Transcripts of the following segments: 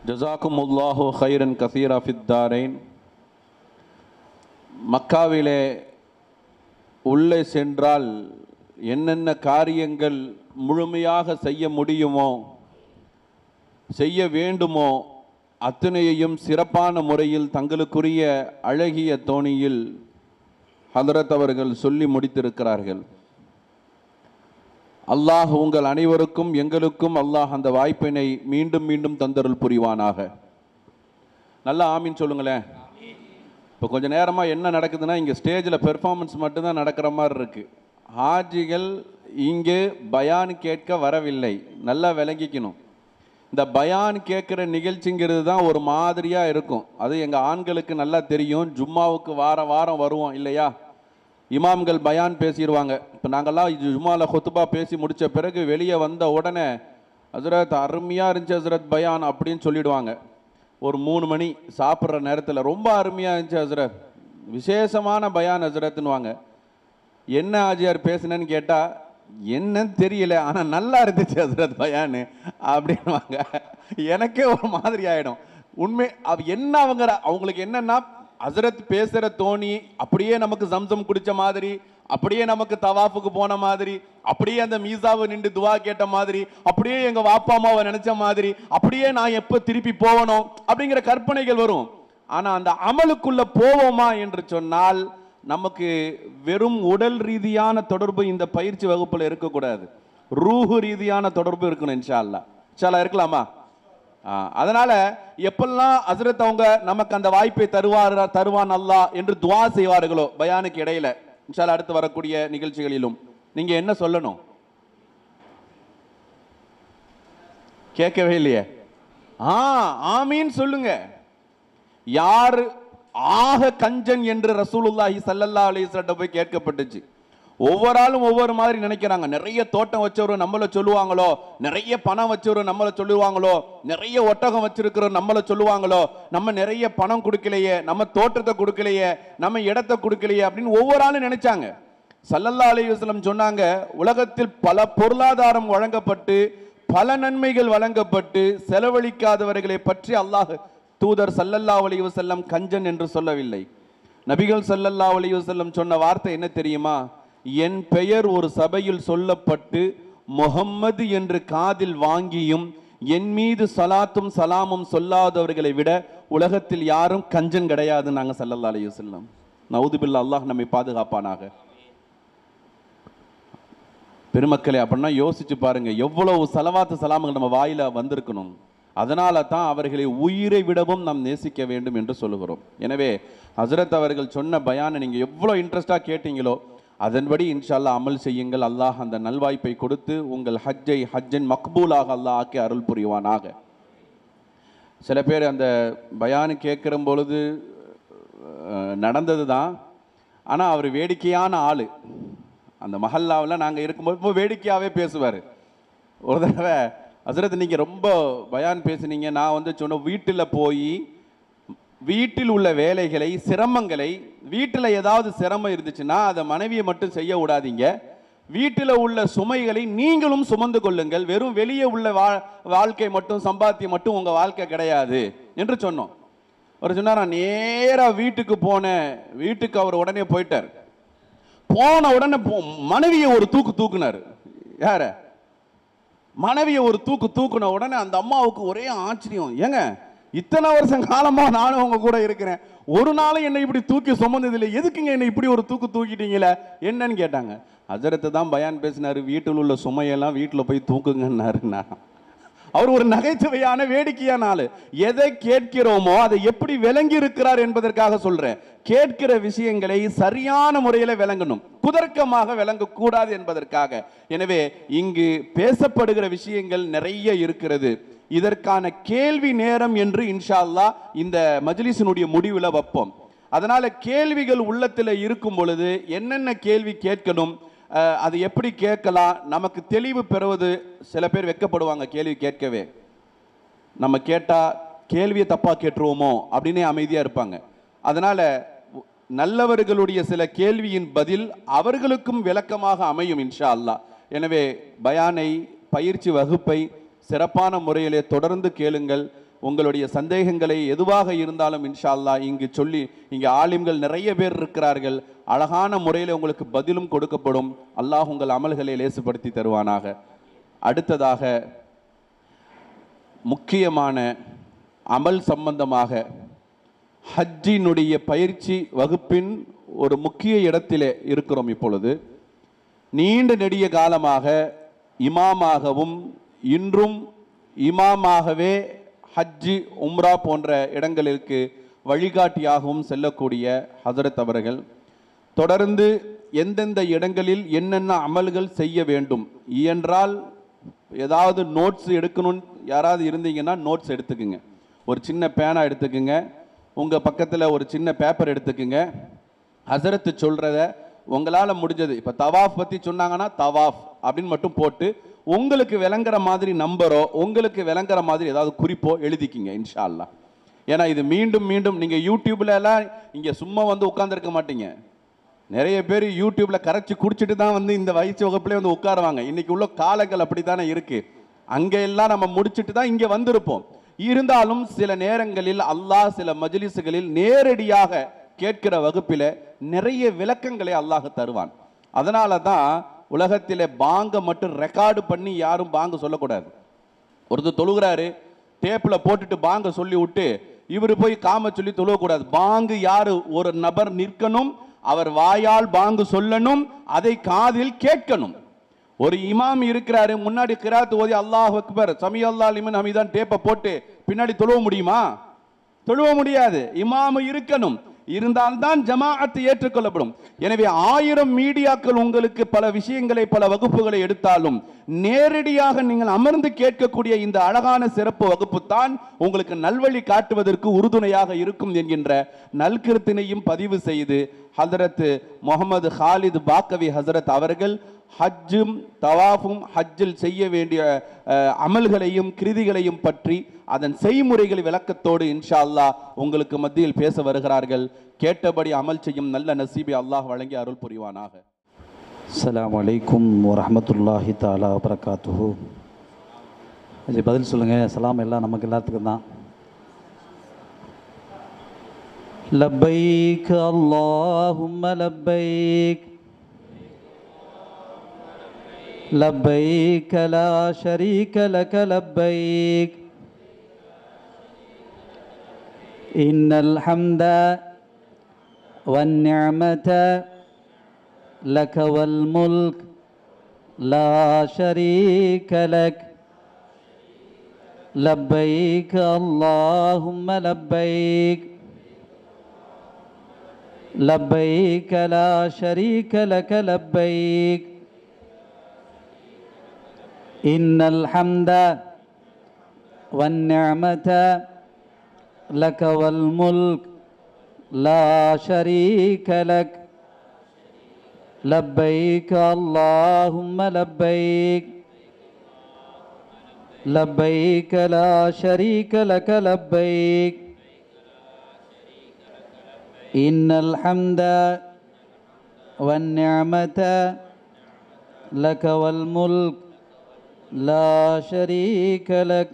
ஜசாக்கும் உல்லாஹு ஹைரன் கசீரா ஃபித்தாரைன் மக்காவிலே உள்ளே சென்றால் என்னென்ன காரியங்கள் முழுமையாக செய்ய முடியுமோ செய்ய வேண்டுமோ அத்தனையையும் சிறப்பான முறையில் தங்களுக்குரிய அழகிய தோணியில் ஹதரத் அவர்கள் சொல்லி முடித்திருக்கிறார்கள் அல்லாஹ் உங்கள் அனைவருக்கும் எங்களுக்கும் அல்லாஹ் அந்த வாய்ப்பினை மீண்டும் மீண்டும் தந்தருள் புரிவானாக நல்லா ஆமீன் சொல்லுங்களேன் இப்போ கொஞ்ச நேரமாக என்ன நடக்குதுன்னா இங்கே ஸ்டேஜில் பெர்ஃபார்மன்ஸ் மட்டும்தான் நடக்கிற மாதிரி இருக்குது ஹாஜிகள் இங்கே பயான் கேட்க வரவில்லை நல்லா விளங்கிக்கணும் இந்த பயான் கேட்குற நிகழ்ச்சிங்கிறது தான் ஒரு மாதிரியாக இருக்கும் அது எங்கள் ஆண்களுக்கு நல்லா தெரியும் ஜும்மாவுக்கு வாரம் வாரம் வருவோம் இல்லையா இமாம்கள் பயான் பேசிடுவாங்க இப்போ நாங்கள்லாம் ஜும்மாவில் ஹொத்துபா பேசி முடித்த பிறகு வெளியே வந்த உடனே ஹசரத் அருமையாக இருந்துச்சு ஹசரத் பயான் அப்படின்னு சொல்லிடுவாங்க ஒரு மூணு மணி சாப்பிட்ற நேரத்தில் ரொம்ப அருமையாக இருந்துச்சு ஹசரத் விசேஷமான பயான் ஹசரத்னுவாங்க என்ன ஆஜியார் பேசுனேன்னு கேட்டால் என்னன்னு தெரியல ஆனால் நல்லா இருந்துச்சு ஹசரத் பயானு அப்படின்வாங்க எனக்கே ஒரு மாதிரி ஆகிடும் உண்மை அவ என்ன அவங்க அவங்களுக்கு என்னன்னா ஹசரத் பேசுகிற தோணி அப்படியே நமக்கு சம்சம் குடிச்ச மாதிரி அப்படியே நமக்கு தவாஃபுக்கு போன மாதிரி அப்படியே அந்த மீசாவை நின்று துவா கேட்ட மாதிரி அப்படியே எங்க வாப்பா அம்மாவை நினைச்ச மாதிரி அப்படியே நான் எப்போ திருப்பி போகணும் அப்படிங்கிற கற்பனைகள் வரும் ஆனா அந்த அமலுக்குள்ள போவோமா என்று சொன்னால் நமக்கு வெறும் உடல் ரீதியான தொடர்பு இந்த பயிற்சி வகுப்புல இருக்கக்கூடாது ரூஹு ரீதியான தொடர்பு இருக்கணும் இன்ஷா அல்லா இன்ஷா அல்லாஹ் இருக்கலாமா ஆ, அதனால எப்பெல்லாம் ஹசரத் அவங்க நமக்கு அந்த வாய்ப்பை தருவார் தருவான் அல்லாஹ் என்று துவா செய்வார்களோ பயானுக்கு இடையில இன்ஷா அல்லாஹ் அடுத்து வரக்கூடிய நிகழ்ச்சிகளிலும் நீங்க என்ன சொல்லணும் கேட்கவே இல்லையே ஆ ஆமீன் சொல்லுங்க யார் ஆக கஞ்சன் என்று ரசூலுல்லாஹி ஸல்லல்லாஹு அலைஹி வஸல்லம் போய் கேட்கப்பட்டுச்சு ஒவ்வொரு ஆளும் ஒவ்வொரு மாதிரி நினைக்கிறாங்க நிறைய தோட்டம் வச்சவரும் நம்மள சொல்லுவாங்களோ நிறைய பணம் வச்சவரும் நம்மள சொல்லுவாங்களோ நிறைய ஒட்டகம் வச்சிருக்கிறோம் நம்மள சொல்லுவாங்களோ நம்ம நிறைய பணம் கொடுக்கலையே நம்ம தோட்டத்தை கொடுக்கலையே நம்ம இடத்தை கொடுக்கலையே அப்படின்னு ஒவ்வொரு ஆளும் நினைச்சாங்க சல்லல்லா அலைஹி வஸல்லம் சொன்னாங்க உலகத்தில் பல பொருளாதாரம் வழங்கப்பட்டு பல நன்மைகள் வழங்கப்பட்டு செலவழிக்காதவர்களை பற்றி அல்லாஹ் தூதர் சல்லல்லா அலைஹி வஸல்லம் கஞ்சன் என்று சொல்லவில்லை நபிகள் சல்லல்லா அலைஹி வஸல்லம் சொன்ன வார்த்தை என்ன தெரியுமா என் பெயர் ஒரு சபையில் சொல்லப்பட்டு முஹம்மது என்று காதில் வாங்கியும் என் மீது சலாத்தும் சலாமும் சொல்லாதவர்களை விட உலகத்தில் யாரும் கஞ்சன் கிடையாது நாங்க சல்லல்லா அலைஹி வஸல்லம் நவுதுபில்லா அல்லாஹ் நம்மை பாதுகாப்பானாக பெருமக்களே அப்படின்னா யோசிச்சு பாருங்க எவ்வளவு சலவாத்து சலாமுகள் நம்ம வாயில வந்திருக்கணும் அதனால தான் அவர்களை உயிரை விடவும் நாம் நேசிக்க வேண்டும் என்று சொல்லுகிறோம் எனவே ஹசரத் அவர்கள் சொன்ன பயானை நீங்க எவ்வளவு இன்ட்ரெஸ்டா கேட்டீங்களோ அதன்படி இன்ஷால்லா அமல் செய்யுங்கள் அல்லாஹ் அந்த நல்வாய்ப்பை கொடுத்து உங்கள் ஹஜ்ஜை ஹஜ்ஜன் மக்பூலாக அல்லாஹ் ஆக்கி அருள் புரிவானாக சில பேர் அந்த பயானு கேட்குற பொழுது நடந்தது தான் ஆனால் அவர் வேடிக்கையான ஆள் அந்த மஹல்லாவில் நாங்கள் இருக்கும்போது ரொம்ப வேடிக்கையாகவே பேசுவார் ஒரு தடவை ஹசரத் நீங்கள் ரொம்ப பயான் பேசுனீங்க நான் வந்து சொன்ன வீட்டில் போய் வீட்டில் உள்ள வேலைகளை சிரமங்களை வீட்டில் ஏதாவது சிரமம் இருந்துச்சுன்னா அதை மனைவியை மட்டும் செய்ய விடாதீங்க வீட்டில் உள்ள சுமைகளை நீங்களும் சுமந்து கொள்ளுங்கள் வெறும் வெளியே உள்ள வா வாழ்க்கை மட்டும் சம்பாத்தியம் மட்டும் உங்கள் வாழ்க்கை கிடையாது என்று சொன்னோம் அவர் சொன்னார் நான் நேராக வீட்டுக்கு போனேன் வீட்டுக்கு அவர் உடனே போயிட்டார் போன உடனே போ- மனைவியை ஒரு தூக்கு தூக்குனார் யார மனைவியை ஒரு தூக்கு தூக்குன உடனே அந்த அம்மாவுக்கு ஒரே ஆச்சரியம் ஏங்க இத்தனை வருஷம் காலமா நானும் உங்க கூட இருக்கிறேன் ஒரு நாளும் என்னை இப்படி தூக்கி சுமந்தது இல்லை எதுக்குங்க என்னை இப்படி ஒரு தூக்கு தூக்கிட்டீங்களே என்னன்னு கேட்டாங்க அஜரத்தை தான் பயான் பேசினாரு வீட்டில் உள்ள சுமையெல்லாம் வீட்டில் போய் தூக்குங்கன்னாருன்னா அவர் ஒரு நகைச்சுவையான வேடிக்கையான ஆளு எதை கேட்கிறோமோ அதை எப்படி விளங்கி இருக்கிறார் என்பதற்காக சொல்றேன் கேட்கிற விஷயங்களை சரியான முறையில் விளங்கணும் குதர்க்கமாக விளங்கக்கூடாது என்பதற்காக எனவே இங்கு பேசப்படுகிற விஷயங்கள் நிறைய இருக்கிறது இதற்கான கேள்வி நேரம் என்று இன்ஷா அல்லாஹ் இந்த மஜ்லிஸினுடைய முடிவுல வைப்போம் அதனால கேள்விகள் உள்ளத்தில் இருக்கும் பொழுது என்னென்ன கேள்வி கேட்கணும் அஹ், அது எப்படி கேட்கலாம் நமக்கு தெளிவு பெறுவது சில பேர் வெட்கப்படுவாங்க கேள்வி கேட்கவே நம்ம கேட்டா கேள்வியை தப்பா கேட்டுருவோமோ அப்படின்னே அமைதியா இருப்பாங்க அதனால உ- நல்லவர்களுடைய சில கேள்வியின் பதில் அவர்களுக்கும் விளக்கமாக அமையும் இன்ஷா அல்லாஹ் எனவே பயானை பயிற்சி வகுப்பை சிறப்பான முறையிலே தொடர்ந்து கேளுங்கள் உங்களுடைய சந்தேகங்களை எதுவாக இருந்தாலும் இன்ஷா அல்லாஹ் இங்கு சொல்லி இங்கே ஆலிம்கள் நிறைய பேர் இருக்கிறார்கள் அழகான முறையில் உங்களுக்கு பதிலும் கொடுக்கப்படும் அல்லாஹ் உங்கள் அமல்களை லேசுபடுத்தி தருவானாக அடுத்ததாக முக்கியமான அமல் சம்பந்தமாக ஹஜ்ஜினுடைய பயிற்சி வகுப்பின் ஒரு முக்கிய இடத்திலே இருக்கிறோம் இப்பொழுது நீண்ட நெடிய காலமாக இமாமாகவும் இன்றும் இமாமாகவே ஹஜ்ஜி உம்ரா போன்ற இடங்களுக்கு வழிகாட்டியாகவும் செல்லக்கூடிய ஹசரத் அவர்கள் தொடர்ந்து எந்தெந்த இடங்களில் என்னென்ன அமல்கள் செய்ய வேண்டும் இயன்றால் ஏதாவது நோட்ஸ் எடுக்கணும்னு யாராவது இருந்தீங்கன்னா நோட்ஸ் எடுத்துக்குங்க ஒரு சின்ன பேனா எடுத்துக்குங்க உங்கள் பக்கத்தில் ஒரு சின்ன பேப்பர் எடுத்துக்குங்க ஹசரத்து சொல்கிறத உங்களால் முடிஞ்சது இப்போ தவாஃப் பற்றி சொன்னாங்கன்னா தவாஃப் அப்படின்னு மட்டும் போட்டு உங்களுக்கு விளங்குற மாதிரி நம்பரோ உங்களுக்கு விளங்குற மாதிரி ஏதாவது குறிப்போ எழுதிக்கிங்க இன்ஷா அல்லாஹ் ஏன்னா இது மீண்டும் மீண்டும் நீங்கள் யூடியூப்ல எல்லாம் இங்கே சும்மா வந்து உட்காந்துருக்க மாட்டீங்க நிறைய பேர் யூடியூப்ல கரைச்சி குடிச்சிட்டு தான் வந்து இந்த வயசு வகுப்புலேயே வந்து உட்காருவாங்க இன்னைக்கு உள்ள காலங்கள் அப்படித்தானே இருக்கு அங்க எல்லாம் நம்ம முடிச்சிட்டு தான் இங்க வந்திருப்போம் இருந்தாலும் சில நேரங்களில் அல்லாஹ் சில மஜ்லிஸுகளில் நேரடியாக கேட்கிற வகுப்பில நிறைய விளக்கங்களை அல்லாஹ் தருவான் அதனால தான் உலகத்திலே பாங்க மட்டும் ரெக்கார்டு பண்ணி யாரும் பாங்க சொல்லக்கூடாது ஒருத்தர் தொழுகிறாரு டேப்ல போட்டுட்டு பாங்க சொல்லி விட்டு இவர் போய் காம சொல்லி தொழுவக்கூடாது பாங்கு யாரு ஒரு நபர் நிற்கணும் அவர் வாயால் பாங்கு சொல்லணும் அதை காதில் கேட்கணும் ஒரு இமாம் இருக்கிறாரு முன்னாடி கிராத்து ஓதி அல்லாஹ் அக்பர் சமி அல்லா லிமன் ஹமீதான் டேப்பை போட்டு பின்னாடி தொழுவ முடியுமா தொழுவ முடியாது இமாமு இருக்கணும் இருந்தால்தான் ஜமாஅத்து ஏற்றுக்கொள்ளப்படும் எனவே ஆயிரம் மீடியாக்கள் உங்களுக்கு பல விஷயங்களை பல வகுப்புகளை எடுத்தாலும் நேரடியாக நீங்கள் அமர்ந்து கேட்கக்கூடிய இந்த அழகான சிறப்பு வகுப்பு தான் உங்களுக்கு நல்வழி காட்டுவதற்கு உறுதுணையாக இருக்கும் என்கின்ற நல்கிருத்தினையும் பதிவு செய்து ஹதரத் முகமது ஹாலித் பாக்கவி ஹசரத் அவர்கள் ஹஜ்ஜும் தவாஃபும் ஹஜ்ஜில் செய்ய வேண்டிய அஹ், அமல்களையும் கிருதிகளையும் பற்றி அதன் செய்முறைகள் விளக்கத்தோடு இன்ஷா அல்லாஹ் உங்களுக்கு மத்தியில் பேச வருகிறார்கள் கேட்டபடி அமல் செய்யும் நல்ல நசீபை அல்லாஹ் வழங்கி அருள் புரிவானாக அஸ்ஸலாமு அலைக்கும் வரஹ்மத்துல்லாஹி தாலா வரகாத்துஹு அது பதில் சொல்லுங்கள் சலாம் எல்லாம் நமக்கு எல்லாத்துக்கும் தான் லப்பைக் அல்லாஹும்ம லப்பைக் لبيك لا شريك لك لبيك إن الحمد والنعمة لك والملك لا شريك لك لبيك اللهم لبيك لبيك لا شريك لك لبيك إن الحمد والنعمة لك والملك لا شريك لك لبيك اللهم لبيك لبيك لا شريك لك لبيك إن الحمد والنعمة لك والملك لا شريك لك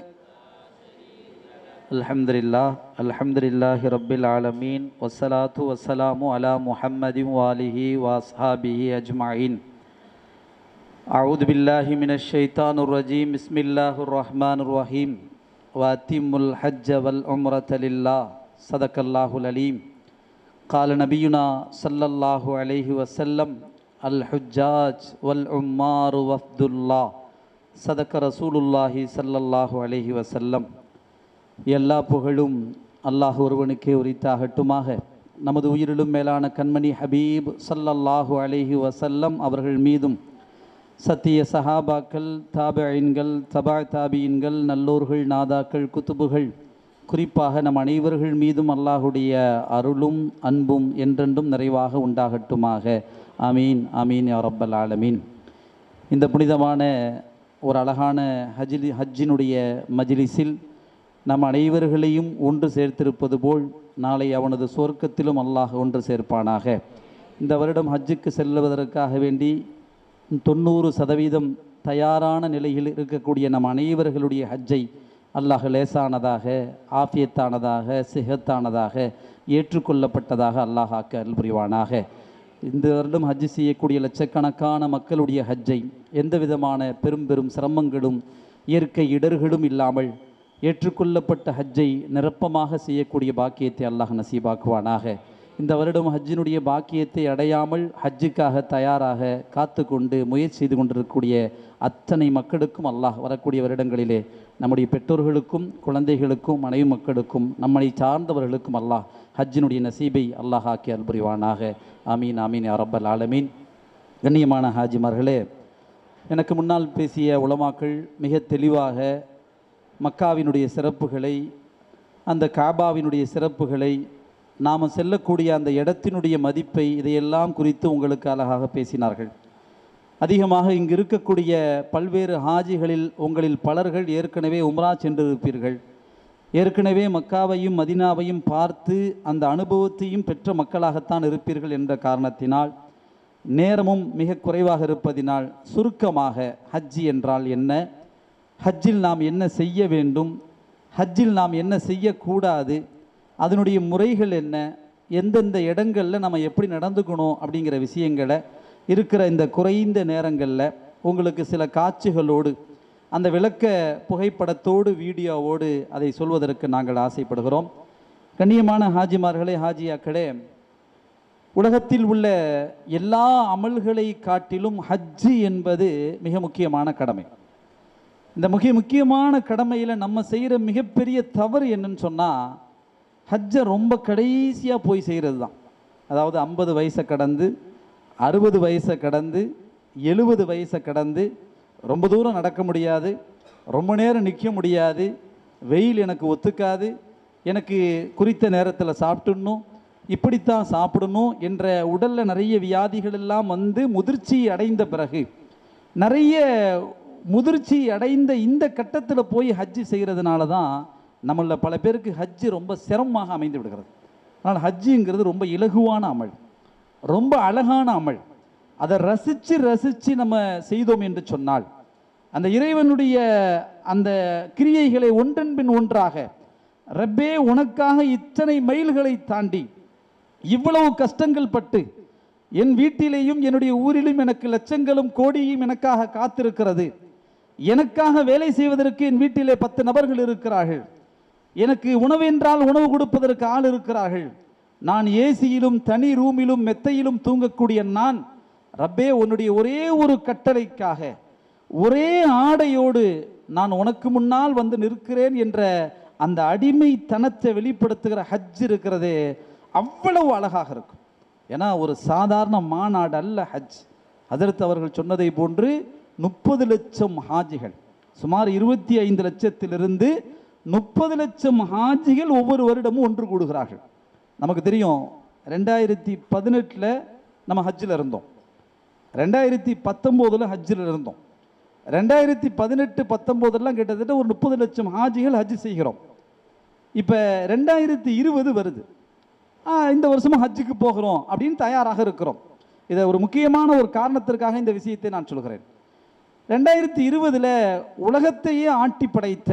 الحمد لله الحمد لله رب العالمين والصلاة والسلام على محمد وآله وأصحابه أجمعين أعوذ بالله من الشيطان الرجيم بسم الله الرحمن الرحيم وأتم الحج والعمرة لله صدق الله العليم قال نبينا صلى الله عليه وسلم الحجاج والعمار وفد الله صدق رسول الله صلى الله عليه وسلم எல்லா புகழும் அல்லாஹ் ஒருவனுக்கே உரித்தாகட்டுமாக நமது உயிரிலும் மேலான கண்மணி ஹபீப் ஸல்லல்லாஹு அலைஹி வஸல்லம் அவர்கள் மீதும் சத்திய சஹாபாக்கள் தாபீன்கள் தபா தாபீன்கள் நல்லோர்கள் நாதாக்கள் குத்துபுகள் குறிப்பாக நம் அனைவர்கள் மீதும் அல்லாஹுடைய அருளும் அன்பும் என்றென்றும் நிறைவாக உண்டாகட்டுமாக ஆமீன் ஆமீன் யா ரப்பல் ஆலமீன் இந்த புனிதமான ஒரு அழகான ஹஜ்லி ஹஜ்ஜினுடைய மஜ்லிஸில் நம் அனைவர்களையும் ஒன்று சேர்த்திருப்பது போல் நாளை அவனது சொர்க்கத்திலும் அல்லாஹ் ஒன்று சேர்ப்பானாக இந்த வருடம் ஹஜ்ஜுக்கு செல்வதற்காக வேண்டி தொண்ணூறு சதவீதம் தயாரான நிலையில் இருக்கக்கூடிய நம் அனைவர்களுடைய ஹஜ்ஜை அல்லாஹ் லேசானதாக ஆஃபியத்தானதாக சிஹத்தானதாக ஏற்றுக்கொள்ளப்பட்டதாக அல்லாஹ் ஆக்க அருள் புரிவானாக இந்த வருடம் ஹஜ் செய்யக்கூடிய லட்சக்கணக்கான மக்களுடைய ஹஜ்ஜை எந்த விதமான பெரும் பெரும் சிரமங்களும் இயற்கை இடர்களும் இல்லாமல் ஏற்றுக்கொள்ளப்பட்ட ஹஜ்ஜை நிரப்பமாக செய்யக்கூடிய பாக்கியத்தை அல்லாஹ் நசீபாக்குவானாக இந்த வருடம் ஹஜ்ஜினுடைய பாக்கியத்தை அடையாமல் ஹஜ்ஜுக்காக தயாராக காத்து கொண்டு முயற்சி செய்து கொண்டிருக்கக்கூடிய அத்தனை மக்களுக்கும் அல்லாஹ் வரக்கூடிய வருடங்களிலே நம்முடைய பெற்றோர்களுக்கும் குழந்தைகளுக்கும் மனைவி மக்களுக்கும் நம்மை சார்ந்தவர்களுக்கும் அல்லாஹ் ஹஜ்ஜினுடைய நசீபை அல்லாஹ் ஆக்கி அல்புரிவானாக ஆமீன் ஆமீன் யா ரப்பல் ஆலமீன் கண்ணியமான ஹாஜிமார்களே எனக்கு முன்னால் பேசிய உலமாக்கள் மிக தெளிவாக மக்காவினுடைய சிறப்புகளை அந்த காபாவினுடைய சிறப்புகளை நாம் செல்லக்கூடிய அந்த இடத்தினுடைய மதிப்பை இதையெல்லாம் குறித்து உங்களுக்கு அழகாக பேசினார்கள் அதிகமாக இங்கு இருக்கக்கூடிய பல்வேறு ஹாஜிகளில் உங்களில் பலர்கள் ஏற்கனவே உம்ரா சென்றிருப்பீர்கள் ஏற்கனவே மக்காவையும் மதினாவையும் பார்த்து அந்த அனுபவத்தையும் பெற்ற மக்களாகத்தான் இருப்பீர்கள் என்ற காரணத்தினால் நேரமும் மிக குறைவாக இருப்பதினால் சுருக்கமாக ஹஜ்ஜி என்றால் என்ன ஹஜ்ஜில் நாம் என்ன செய்ய வேண்டும் ஹஜ்ஜில் நாம் என்ன செய்யக்கூடாது அதனுடைய முறைகள் என்ன எந்தெந்த இடங்களில் நம்ம எப்படி நடந்துக்கணும் அப்படிங்கிற விஷயங்களை இருக்கிற இந்த குறைந்த நேரங்களில் உங்களுக்கு சில காட்சிகளோடு அந்த விளக்க புகைப்படத்தோடு வீடியோவோடு அதை சொல்வதற்கு நாங்கள் ஆசைப்படுகிறோம் கண்ணியமான ஹாஜிமார்களே ஹாஜியாக்களே உலகத்தில் உள்ள எல்லா அமல்களை காட்டிலும் ஹஜ்ஜு என்பது மிக முக்கியமான கடமை இந்த மிக முக்கியமான கடமையில் நம்ம செய்கிற மிகப்பெரிய தவறு என்னன்னு சொன்னால் ஹஜ்ஜை ரொம்ப கடைசியாக போய் செய்கிறது தான் அதாவது ஐம்பது வயசை கடந்து அறுபது வயசை கடந்து எழுபது வயசை கடந்து ரொம்ப தூரம் நடக்க முடியாது ரொம்ப நேரம் நிற்க முடியாது வெயில் எனக்கு ஒத்துக்காது எனக்கு குறித்த நேரத்தில் சாப்பிட்டுடணும் இப்படித்தான் சாப்பிடணும் என்ற உடலில் நிறைய வியாதிகள் எல்லாம் வந்து முதிர்ச்சி அடைந்த பிறகு நிறைய முதிர்ச்சி அடைந்த இந்த கட்டத்தில் போய் ஹஜ்ஜு செய்கிறதுனால தான் நம்மள பல பேருக்கு ஹஜ்ஜு ரொம்ப சிரமமாக அமைந்து விடுகிறது ஆனால் ஹஜ்ஜுங்கிறது ரொம்ப இலகுவான அமல் ரொம்ப அழகான அமல் அதை ரசித்து ரசித்து நம்ம செய்தோம் என்று சொன்னால் அந்த இறைவனுடைய அந்த கிரியைகளை ஒன்றன் பின் ஒன்றாக ரப்பே உனக்காக இத்தனை மைல்களை தாண்டி இவ்வளவு கஷ்டங்கள் பட்டு என் வீட்டிலேயும் என்னுடைய ஊரிலும் எனக்கு லட்சங்களும் கோடியும் எனக்காக காத்திருக்கிறது எனக்காக வேலை செய்வதற்கு என் வீட்டிலே பத்து நபர்கள் இருக்கிறார்கள் எனக்கு உணவென்றால் உணவு கொடுப்பதற்கு ஆள் இருக்கிறார்கள் நான் ஏசியிலும் தனி ரூமிலும் மெத்தையிலும் தூங்கக்கூடிய நான் ரப்பே உன்னுடைய ஒரே ஒரு கட்டளைக்காக ஒரே ஆடையோடு நான் உனக்கு முன்னால் வந்து நிற்கிறேன் என்ற அந்த அடிமைத்தனத்தை வெளிப்படுத்துகிற ஹஜ் இருக்கிறதே அவ்வளவு அழகாக இருக்கும் ஏன்னா ஒரு சாதாரண மாநாடு அல்ல ஹஜ் அதற்கு அவர்கள் சொன்னதை போன்று முப்பது லட்சம் ஹாஜிகள் சுமார் இருபத்தி ஐந்து லட்சத்திலிருந்து முப்பது லட்சம் ஹாஜிகள் ஒவ்வொரு வருடமும் ஒன்று கூடுகிறார்கள் நமக்கு தெரியும் ரெண்டாயிரத்தி பதினெட்டில் நம்ம ஹஜ்ஜில் இருந்தோம் ரெண்டாயிரத்தி பத்தொம்போதில் ஹஜ்ஜில் இருந்தோம் ரெண்டாயிரத்தி பதினெட்டு பத்தொம்போதெல்லாம் கிட்டத்தட்ட ஒரு முப்பது லட்சம் ஹாஜிகள் ஹஜ் செய்கிறோம் இப்போ ரெண்டாயிரத்தி இருபது வருது ஆ, இந்த வருஷமும் ஹஜ்ஜுக்கு போகிறோம் அப்படின்னு தயாராக இருக்கிறோம் இதை ஒரு முக்கியமான ஒரு காரணத்திற்காக இந்த விஷயத்தை நான் சொல்கிறேன் ரெண்டாயிரத்தி இருபதில் உலகத்தையே ஆட்டி படைத்த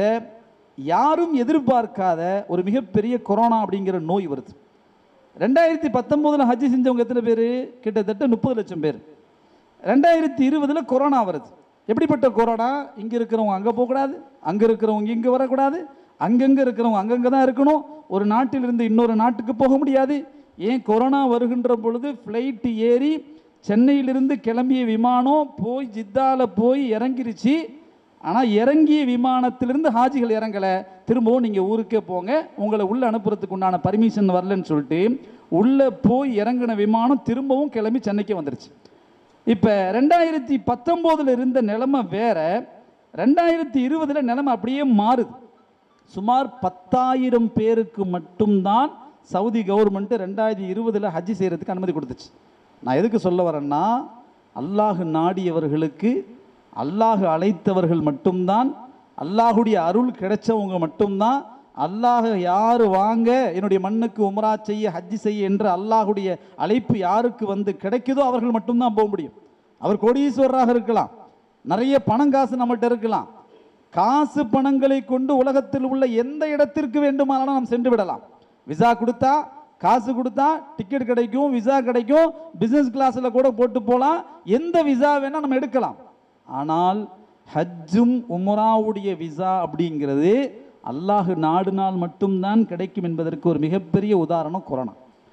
யாரும் எதிர்பார்க்காத ஒரு மிகப்பெரிய கொரோனா அப்படிங்கிற நோய் வருது ரெண்டாயிரத்தி பத்தொம்போதில் ஹஜ் செஞ்சவங்க எத்தனை பேர் கிட்டத்தட்ட முப்பது லட்சம் பேர் ரெண்டாயிரத்தி இருபதில் கொரோனா வருது எப்படிப்பட்ட கொரோனா இங்கே இருக்கிறவங்க அங்கே போகக்கூடாது அங்கே இருக்கிறவங்க இங்கே வரக்கூடாது அங்கங்கே இருக்கிறவங்க அங்கங்கே தான் இருக்கணும் ஒரு நாட்டிலிருந்து இன்னொரு நாட்டுக்கு போக முடியாது ஏன் கொரோனா வருகின்ற பொழுது ஃப்ளைட்டு ஏறி சென்னையிலிருந்து கிளம்பிய விமானம் போய் ஜித்தால போய் இறங்கிருச்சு ஆனால் இறங்கிய விமானத்திலிருந்து ஹாஜிகள் இறங்கலை திரும்பவும் நீங்கள் ஊருக்கே போங்க உங்களை உள்ளே அனுப்புறதுக்கு உண்டான பர்மிஷன் வரலன்னு சொல்லிட்டு உள்ளே போய் இறங்கின விமானம் திரும்பவும் கிளம்பி சென்னைக்கு வந்துருச்சு இப்போ ரெண்டாயிரத்தி பத்தொம்போதில் இருந்த நிலைமை வேற ரெண்டாயிரத்தி இருபதில் நிலைமை அப்படியே மாறுது சுமார் பத்தாயிரம் பேருக்கு மட்டும்தான் சவுதி கவர்மெண்ட் ரெண்டாயிரத்தி இருபதில் ஹஜ்ஜி செய்கிறதுக்கு அனுமதி கொடுத்துச்சு நான் எதுக்கு சொல்ல வரேன்னா அல்லாஹ் நாடியவர்களுக்கு அல்லாஹ் அழைத்தவர்கள் மட்டும்தான் அல்லாஹுடைய அருள் கிடைச்சவங்க மட்டும்தான் அல்லாஹ் யார் வாங்க என்னுடைய மண்ணுக்கு உம்ரா செய்ய ஹஜ்ஜி செய்ய என்ற அல்லாஹுடைய அழைப்பு யாருக்கு வந்து கிடைக்குதோ அவர்கள் மட்டும்தான் போக முடியும் அவர் கோடீஸ்வரராக இருக்கலாம் நிறைய பணம் காசு நம்மகிட்ட இருக்கலாம் காசு பணங்களை கொண்டு உலகத்தில் உள்ள எந்த இடத்திற்கு வேண்டுமானாலும் நாம் சென்று விடலாம் விசா கொடுத்தா காசு கொடுத்தா டிக்கெட் கிடைக்கும் விசா கிடைக்கும் பிசினஸ் கிளாஸில் கூட போட்டு போகலாம் எந்த விசா வேணால் நம்ம எடுக்கலாம் ஆனால் ஹஜ்ஜும் உம்ராவுடைய விசா அப்படிங்கிறது அல்லாஹ் நாடினால் மட்டும்தான் கிடைக்கும் என்பதற்கு ஒரு மிகப்பெரிய உதாரணம் கொரோனா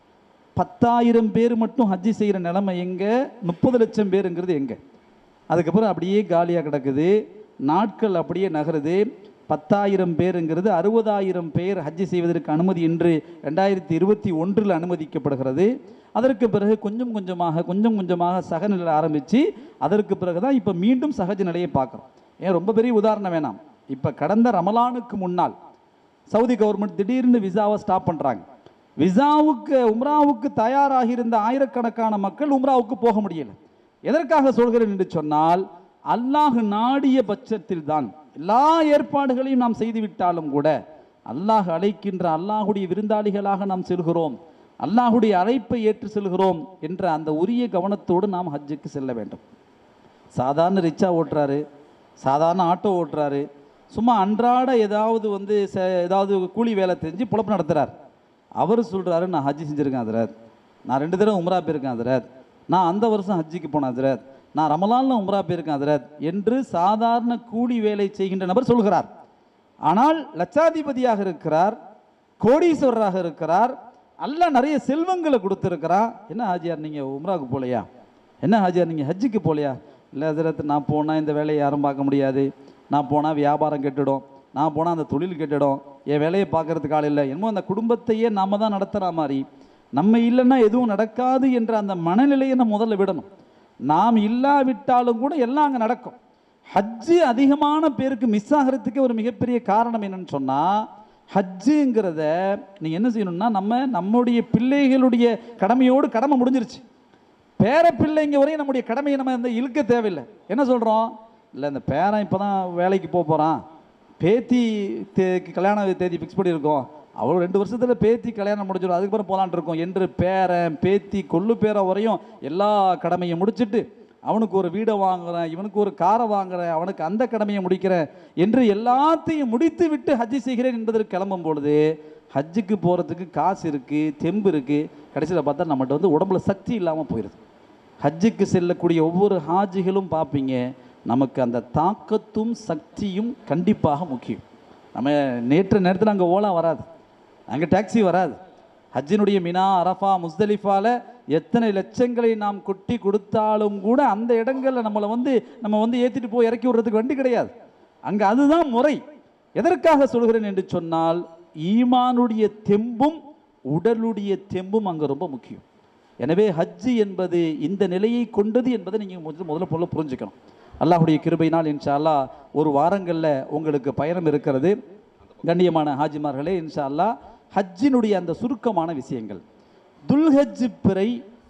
பத்தாயிரம் பேர் மட்டும் ஹஜ்ஜி செய்கிற நிலைமை எங்கே முப்பது லட்சம் பேருங்கிறது எங்கே அதுக்கப்புறம் அப்படியே காலியாக கிடக்குது நாட்கள் அப்படியே நகருது பத்தாயிரம் பேருங்கிறது அறுபதாயிரம் பேர் ஹஜ்ஜி செய்வதற்கு அனுமதி இன்று ரெண்டாயிரத்தி இருபத்தி ஒன்றில் அனுமதிக்கப்படுகிறது அதற்கு பிறகு கொஞ்சம் கொஞ்சமாக கொஞ்சம் கொஞ்சமாக சகநிலை ஆரம்பித்து அதற்கு பிறகு தான் இப்போ மீண்டும் சகஜ நிலையை பார்க்குறோம் ஏன் ரொம்ப பெரிய உதாரணம் வேணாம் இப்போ கடந்த ரமலானுக்கு முன்னால் சவுதி கவர்மெண்ட் திடீர்னு விசாவை ஸ்டாப் பண்ணுறாங்க விசாவுக்கு உம்ராவுக்கு தயாராகி இருந்த ஆயிரக்கணக்கான மக்கள் உம்ராவுக்கு போக முடியல எதற்காக சொல்கிறேன் என்று சொன்னால் அல்லாஹ் நாடிய பட்சத்தில் தான் எல்லா ஏற்பாடுகளையும் நாம் செய்துவிட்டாலும் கூட அல்லாஹ் அழைக்கின்ற அல்லாஹுடைய விருந்தாளிகளாக நாம் செல்கிறோம் அல்லாஹுடைய அழைப்பை ஏற்று செல்கிறோம் என்ற அந்த உரிய கவனத்தோடு நாம் ஹஜ்ஜுக்கு செல்ல வேண்டும் சாதாரண ரிக்ஷா ஓட்டுறாரு சாதாரண ஆட்டோ ஓட்டுறாரு சும்மா அன்றாட ஏதாவது வந்து ச- ஏதாவது கூலி வேலை தெரிஞ்சு பொழப்பு நடத்துறார் அவர் சொல்றாரு நான் ஹஜ்ஜி செஞ்சுருக்கேன் அதிரத் நான் ரெண்டு தடவை உம்ரா போயிருக்கேன் அதிரத் நான் அந்த வருஷம் ஹஜ்ஜிக்கு போனேன் அதிரத் நான் ரமலான்ல உம்ரா போயிருக்கேன் அதிரத் என்று சாதாரண கூலி வேலை செய்கின்ற நபர் சொல்கிறார் ஆனால் லட்சாதிபதியாக இருக்கிறார் கோடீஸ்வரராக இருக்கிறார் அல்லாஹ் நிறைய செல்வங்களை கொடுத்துருக்கிறான் என்ன ஹாஜியார் நீங்கள் உம்ராவுக்கு போகலையா என்ன ஹாஜியார் நீங்கள் ஹஜ்ஜுக்கு போகலையா இல்லை ஹஜரத் நான் போனால் இந்த வேலையை யாரும் பார்க்க முடியாது நான் போனால் வியாபாரம் கெட்டுடும் நான் போனால் அந்த தொழில் கெட்டுடும் என் வேலையை பார்க்கறதுக்கு ஆள் இல்லை என்னமோ அந்த குடும்பத்தையே நாம தான் நடத்துகிற மாதிரி நம்ம இல்லைன்னா எதுவும் நடக்காது என்ற அந்த மனநிலையை நம்ம முதல்ல விடணும் நாம் இல்லாவிட்டாலும் கூட எல்லாம் அங்கே நடக்கும் ஹஜ்ஜு அதிகமான பேருக்கு மிஸ் ஆகிறதுக்கு ஒரு மிகப்பெரிய காரணம் என்னன்னு சொன்னால் ஹஜ்ஜுங்கிறத நீங்கள் என்ன செய்யணும்னா நம்ம நம்முடைய பிள்ளைகளுடைய கடமையோடு கடமை முடிஞ்சிருச்சு பேர பிள்ளைங்க வரையும் நம்முடைய கடமையை நம்ம இந்த இழுக்க தேவையில்லை என்ன சொல்கிறோம் இல்லை இந்த பேரன் இப்போ தான் வேலைக்கு போக போகிறான் பேத்தி தே- கல்யாண தேதி ஃபிக்ஸ் பண்ணியிருக்கோம் அவ்வளோ ரெண்டு வருஷத்தில் பேத்தி கல்யாணம் முடிஞ்சிடும் அதுக்கப்புறம் போகலான்ட்டு இருக்கோம் என்று பேரன் பேத்தி கொள்ளு பேரன் வரையும் எல்லா கடமையும் முடிச்சிட்டு அவனுக்கு ஒரு வீடை வாங்குறேன் இவனுக்கு ஒரு காரை வாங்குறேன் அவனுக்கு அந்த கடமையை முடிக்கிறேன் என்று எல்லாத்தையும் முடித்து விட்டு ஹஜ்ஜி செய்கிறேன் என்பதற்கு கிளம்பும் பொழுது ஹஜ்ஜுக்கு போகிறதுக்கு காசு இருக்குது தெம்பு இருக்குது கடைசியில் பார்த்தா நம்மகிட்ட வந்து உடம்புல சக்தி இல்லாமல் போயிடுது ஹஜ்ஜுக்கு செல்லக்கூடிய ஒவ்வொரு ஹாஜிகளும் பார்ப்பீங்க நமக்கு அந்த தாக்கத்தும் சக்தியும் கண்டிப்பாக முக்கியம் நம்ம நேற்று நேரத்தில் அங்கே ஓலா வராது அங்கே டாக்ஸி வராது ஹஜ்ஜினுடைய மினா அரஃபா முஸ்தலிஃபால எத்தனை லட்சங்களை நாம் கொட்டி கொடுத்தாலும் கூட அந்த இடங்களில் நம்மளை வந்து நம்ம வந்து ஏற்றிட்டு போய் இறக்கி விடுறதுக்கு வண்டி கிடையாது அங்கே அதுதான் முறை எதற்காக சொல்கிறேன் என்று சொன்னால் ஈமானுடைய தெம்பும் உடலுடைய தெம்பும் அங்கே ரொம்ப முக்கியம் எனவே ஹஜ்ஜு என்பது இந்த நிலையை கொண்டது என்பதை நீங்கள் முதல்ல முதல்ல போல புரிஞ்சுக்கணும் அல்லாஹ்வுடைய கிருபையினால் இன்ஷா அல்லாஹ் ஒரு வாரங்களில் உங்களுக்கு பயணம் இருக்கிறது கண்ணியமான ஹாஜிமார்களே இன்ஷா அல்லாஹ் ஹஜ்ஜினுடைய அந்த சுருக்கமான விஷயங்கள் துல்ஹஜ் பிறை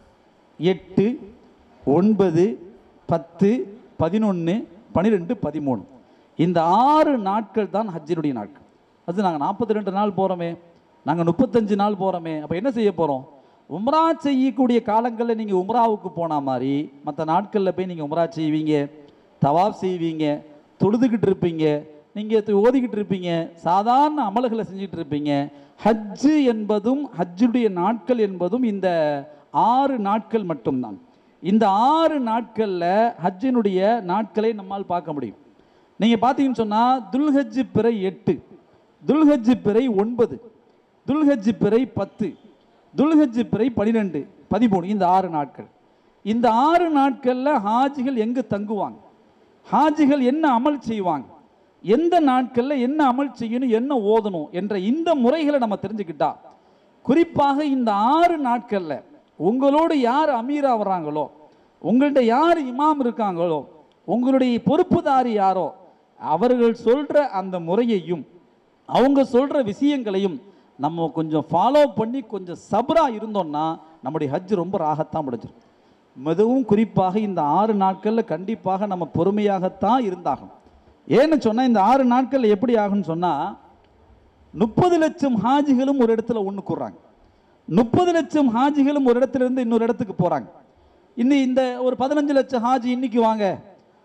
எட்டு ஒன்பது பத்து பதினொன்று பன்னிரெண்டு பதிமூணு இந்த ஆறு நாட்கள் தான் ஹஜ்ஜினுடைய நாட்கள் அது நாங்கள் நாற்பத்தி ரெண்டு நாள் போகிறோமே நாங்கள் முப்பத்தஞ்சு நாள் போகிறோமே அப்போ என்ன செய்ய போகிறோம் உம்ரா செய்யக்கூடிய காலங்களில் நீங்கள் உம்ராவுக்கு போன மாதிரி மற்ற நாட்களில் போய் நீங்கள் உம்ரா செய்வீங்க தவாப் செய்வீங்க தொழுதுகிட்டு இருப்பீங்க நீங்கள் ஓதிக்கிட்டு இருப்பீங்க சாதாரண அமல்களை செஞ்சுட்டு இருப்பீங்க ஹஜ்ஜு என்பதும் ஹஜ்ஜுடைய நாட்கள் என்பதும் இந்த ஆறு நாட்கள் மட்டும்தான் இந்த ஆறு நாட்களில் ஹஜ்ஜினுடைய நாட்களை நம்மால் பார்க்க முடியும் நீங்கள் பார்த்தீங்கன்னு சொன்னால் துல்ஹஜ்ஜு பிறை எட்டு துல்ஹஜ்ஜு பிறை ஒன்பது துல்ஹஜ்ஜு பிறை பத்து துல்ஹஜ்ஜு பிறை பன்னிரெண்டு பதிமூணு இந்த ஆறு நாட்கள் இந்த ஆறு நாட்களில் ஹாஜிகள் எங்கு தங்குவாங்க ஹாஜிகள் என்ன அமல் செய்வாங்க எந்த நாட்களில் என்ன அமல் செய்யணும் என்ன ஓதணும் என்ற இந்த முறைகளை நம்ம தெரிஞ்சுக்கிட்டா குறிப்பாக இந்த ஆறு நாட்களில் உங்களோடு யார் அமீரா வர்றாங்களோ உங்கள்கிட்ட யார் இமாம் இருக்காங்களோ உங்களுடைய பொறுப்புதாரி யாரோ அவர்கள் சொல்கிற அந்த முறையையும் அவங்க சொல்கிற விஷயங்களையும் நம்ம கொஞ்சம் ஃபாலோ பண்ணி கொஞ்சம் சப்ரா இருந்தோம்னா நம்முடைய ஹஜ் ரொம்ப ராகத்தான் முடிஞ்சிடும் மிகவும் குறிப்பாக இந்த ஆறு நாட்களில் கண்டிப்பாக நம்ம பொறுமையாகத்தான் இருந்தாகணும் ஏன்னு சொன்னால் இந்த ஆறு நாட்கள் எப்படி ஆகும்னு சொன்னால் முப்பது லட்சம் ஹாஜிகளும் ஒரு இடத்துல ஒன்று கூடுறாங்க முப்பது லட்சம் ஹாஜிகளும் ஒரு இடத்துல இருந்து இன்னொரு இடத்துக்கு போகிறாங்க இன்னி இந்த ஒரு பதினஞ்சு லட்சம் ஹாஜி இன்னைக்கு வாங்க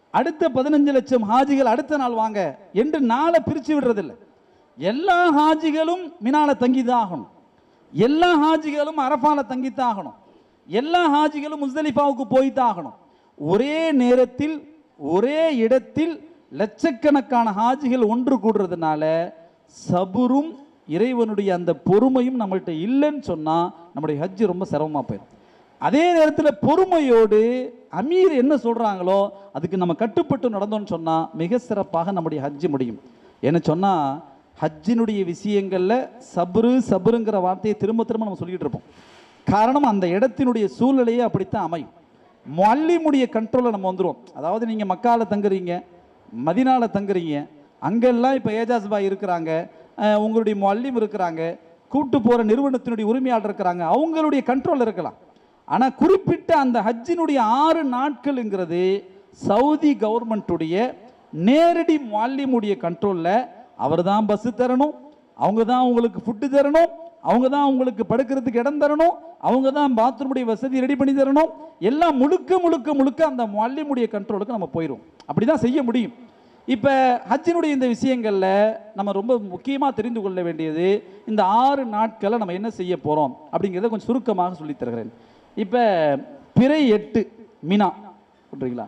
அடுத்த பதினஞ்சு லட்சம் ஹாஜிகள் அடுத்த நாள் வாங்க என்று நாளை பிரித்து விடுறதில்லை எல்லா ஹாஜிகளும் மினால தங்கிதான் ஆகணும் எல்லா ஹாஜிகளும் அரஃபால தங்கித்தான் ஆகணும் எல்லா ஹாஜிகளும் முஸ்தலிஃபாவுக்கு போய்தான் ஆகணும் ஒரே நேரத்தில் ஒரே இடத்தில் லட்சக்கணக்கான ஹாஜிகள் ஒன்று கூடுறதுனால சபுரும் இறைவனுடைய அந்த பொறுமையும் நம்மள்ட்ட இல்லைன்னு சொன்னால் நம்முடைய ஹஜ்ஜு ரொம்ப சிரமமாக போயிடும் அதே நேரத்தில் பொறுமையோடு அமீர் என்ன சொல்கிறாங்களோ அதுக்கு நம்ம கட்டுப்பட்டு நடந்தோம்னு சொன்னால் மிக சிறப்பாக நம்முடைய ஹஜ்ஜு முடியும் என்ன சொன்னால் ஹஜ்ஜினுடைய விஷயங்களில் சபுரு சபுருங்கிற வார்த்தையை திரும்ப திரும்ப நம்ம சொல்லிட்டு இருப்போம் காரணம் அந்த இடத்தினுடைய சூழ்நிலையே அப்படித்தான் அமையும் மல்லிமுடைய கண்ட்ரோலில் நம்ம வந்துடுவோம் அதாவது நீங்கள் மக்கால தங்குறீங்க மதினால தங்குறீங்க அங்கெல்லாம் இப்போ ஏஜாஸ் பாய் இருக்கிறாங்க அஹ் உங்களுடைய மல்லிம் இருக்கிறாங்க கூட்டு போகிற நிறுவனத்தினுடைய உரிமையாளர் இருக்கிறாங்க அவங்களுடைய கண்ட்ரோல் இருக்கலாம் ஆனால் குறிப்பிட்ட அந்த ஹஜ்ஜினுடைய ஆறு நாட்கள்ங்கிறது சவுதி கவர்மெண்ட்டுடைய நேரடி மாலிமுடைய கண்ட்ரோலில் அவர் தான் பஸ்ஸு தரணும் அவங்க தான் உங்களுக்கு ஃபுட்டு தரணும் அவங்க தான் உங்களுக்கு படுக்கிறதுக்கு இடம் தரணும் அவங்க தான் பாத்ரூமுடைய வசதி ரெடி பண்ணி தரணும் எல்லாம் முழுக்க முழுக்க முழுக்க அந்த மாலிமுடைய கண்ட்ரோலுக்கு நம்ம போயிடும் அப்படி தான் செய்ய முடியும் இப்போ ஹஜ்ஜினுடைய இந்த விஷயங்களில் நம்ம ரொம்ப முக்கியமாக தெரிந்து கொள்ள வேண்டியது இந்த ஆறு நாட்களை நம்ம என்ன செய்ய போகிறோம் அப்படிங்கிறத கொஞ்சம் சுருக்கமாக சொல்லித் தருகிறேன் இப்போ பிறை எட்டு மினா போட்டுறீங்களா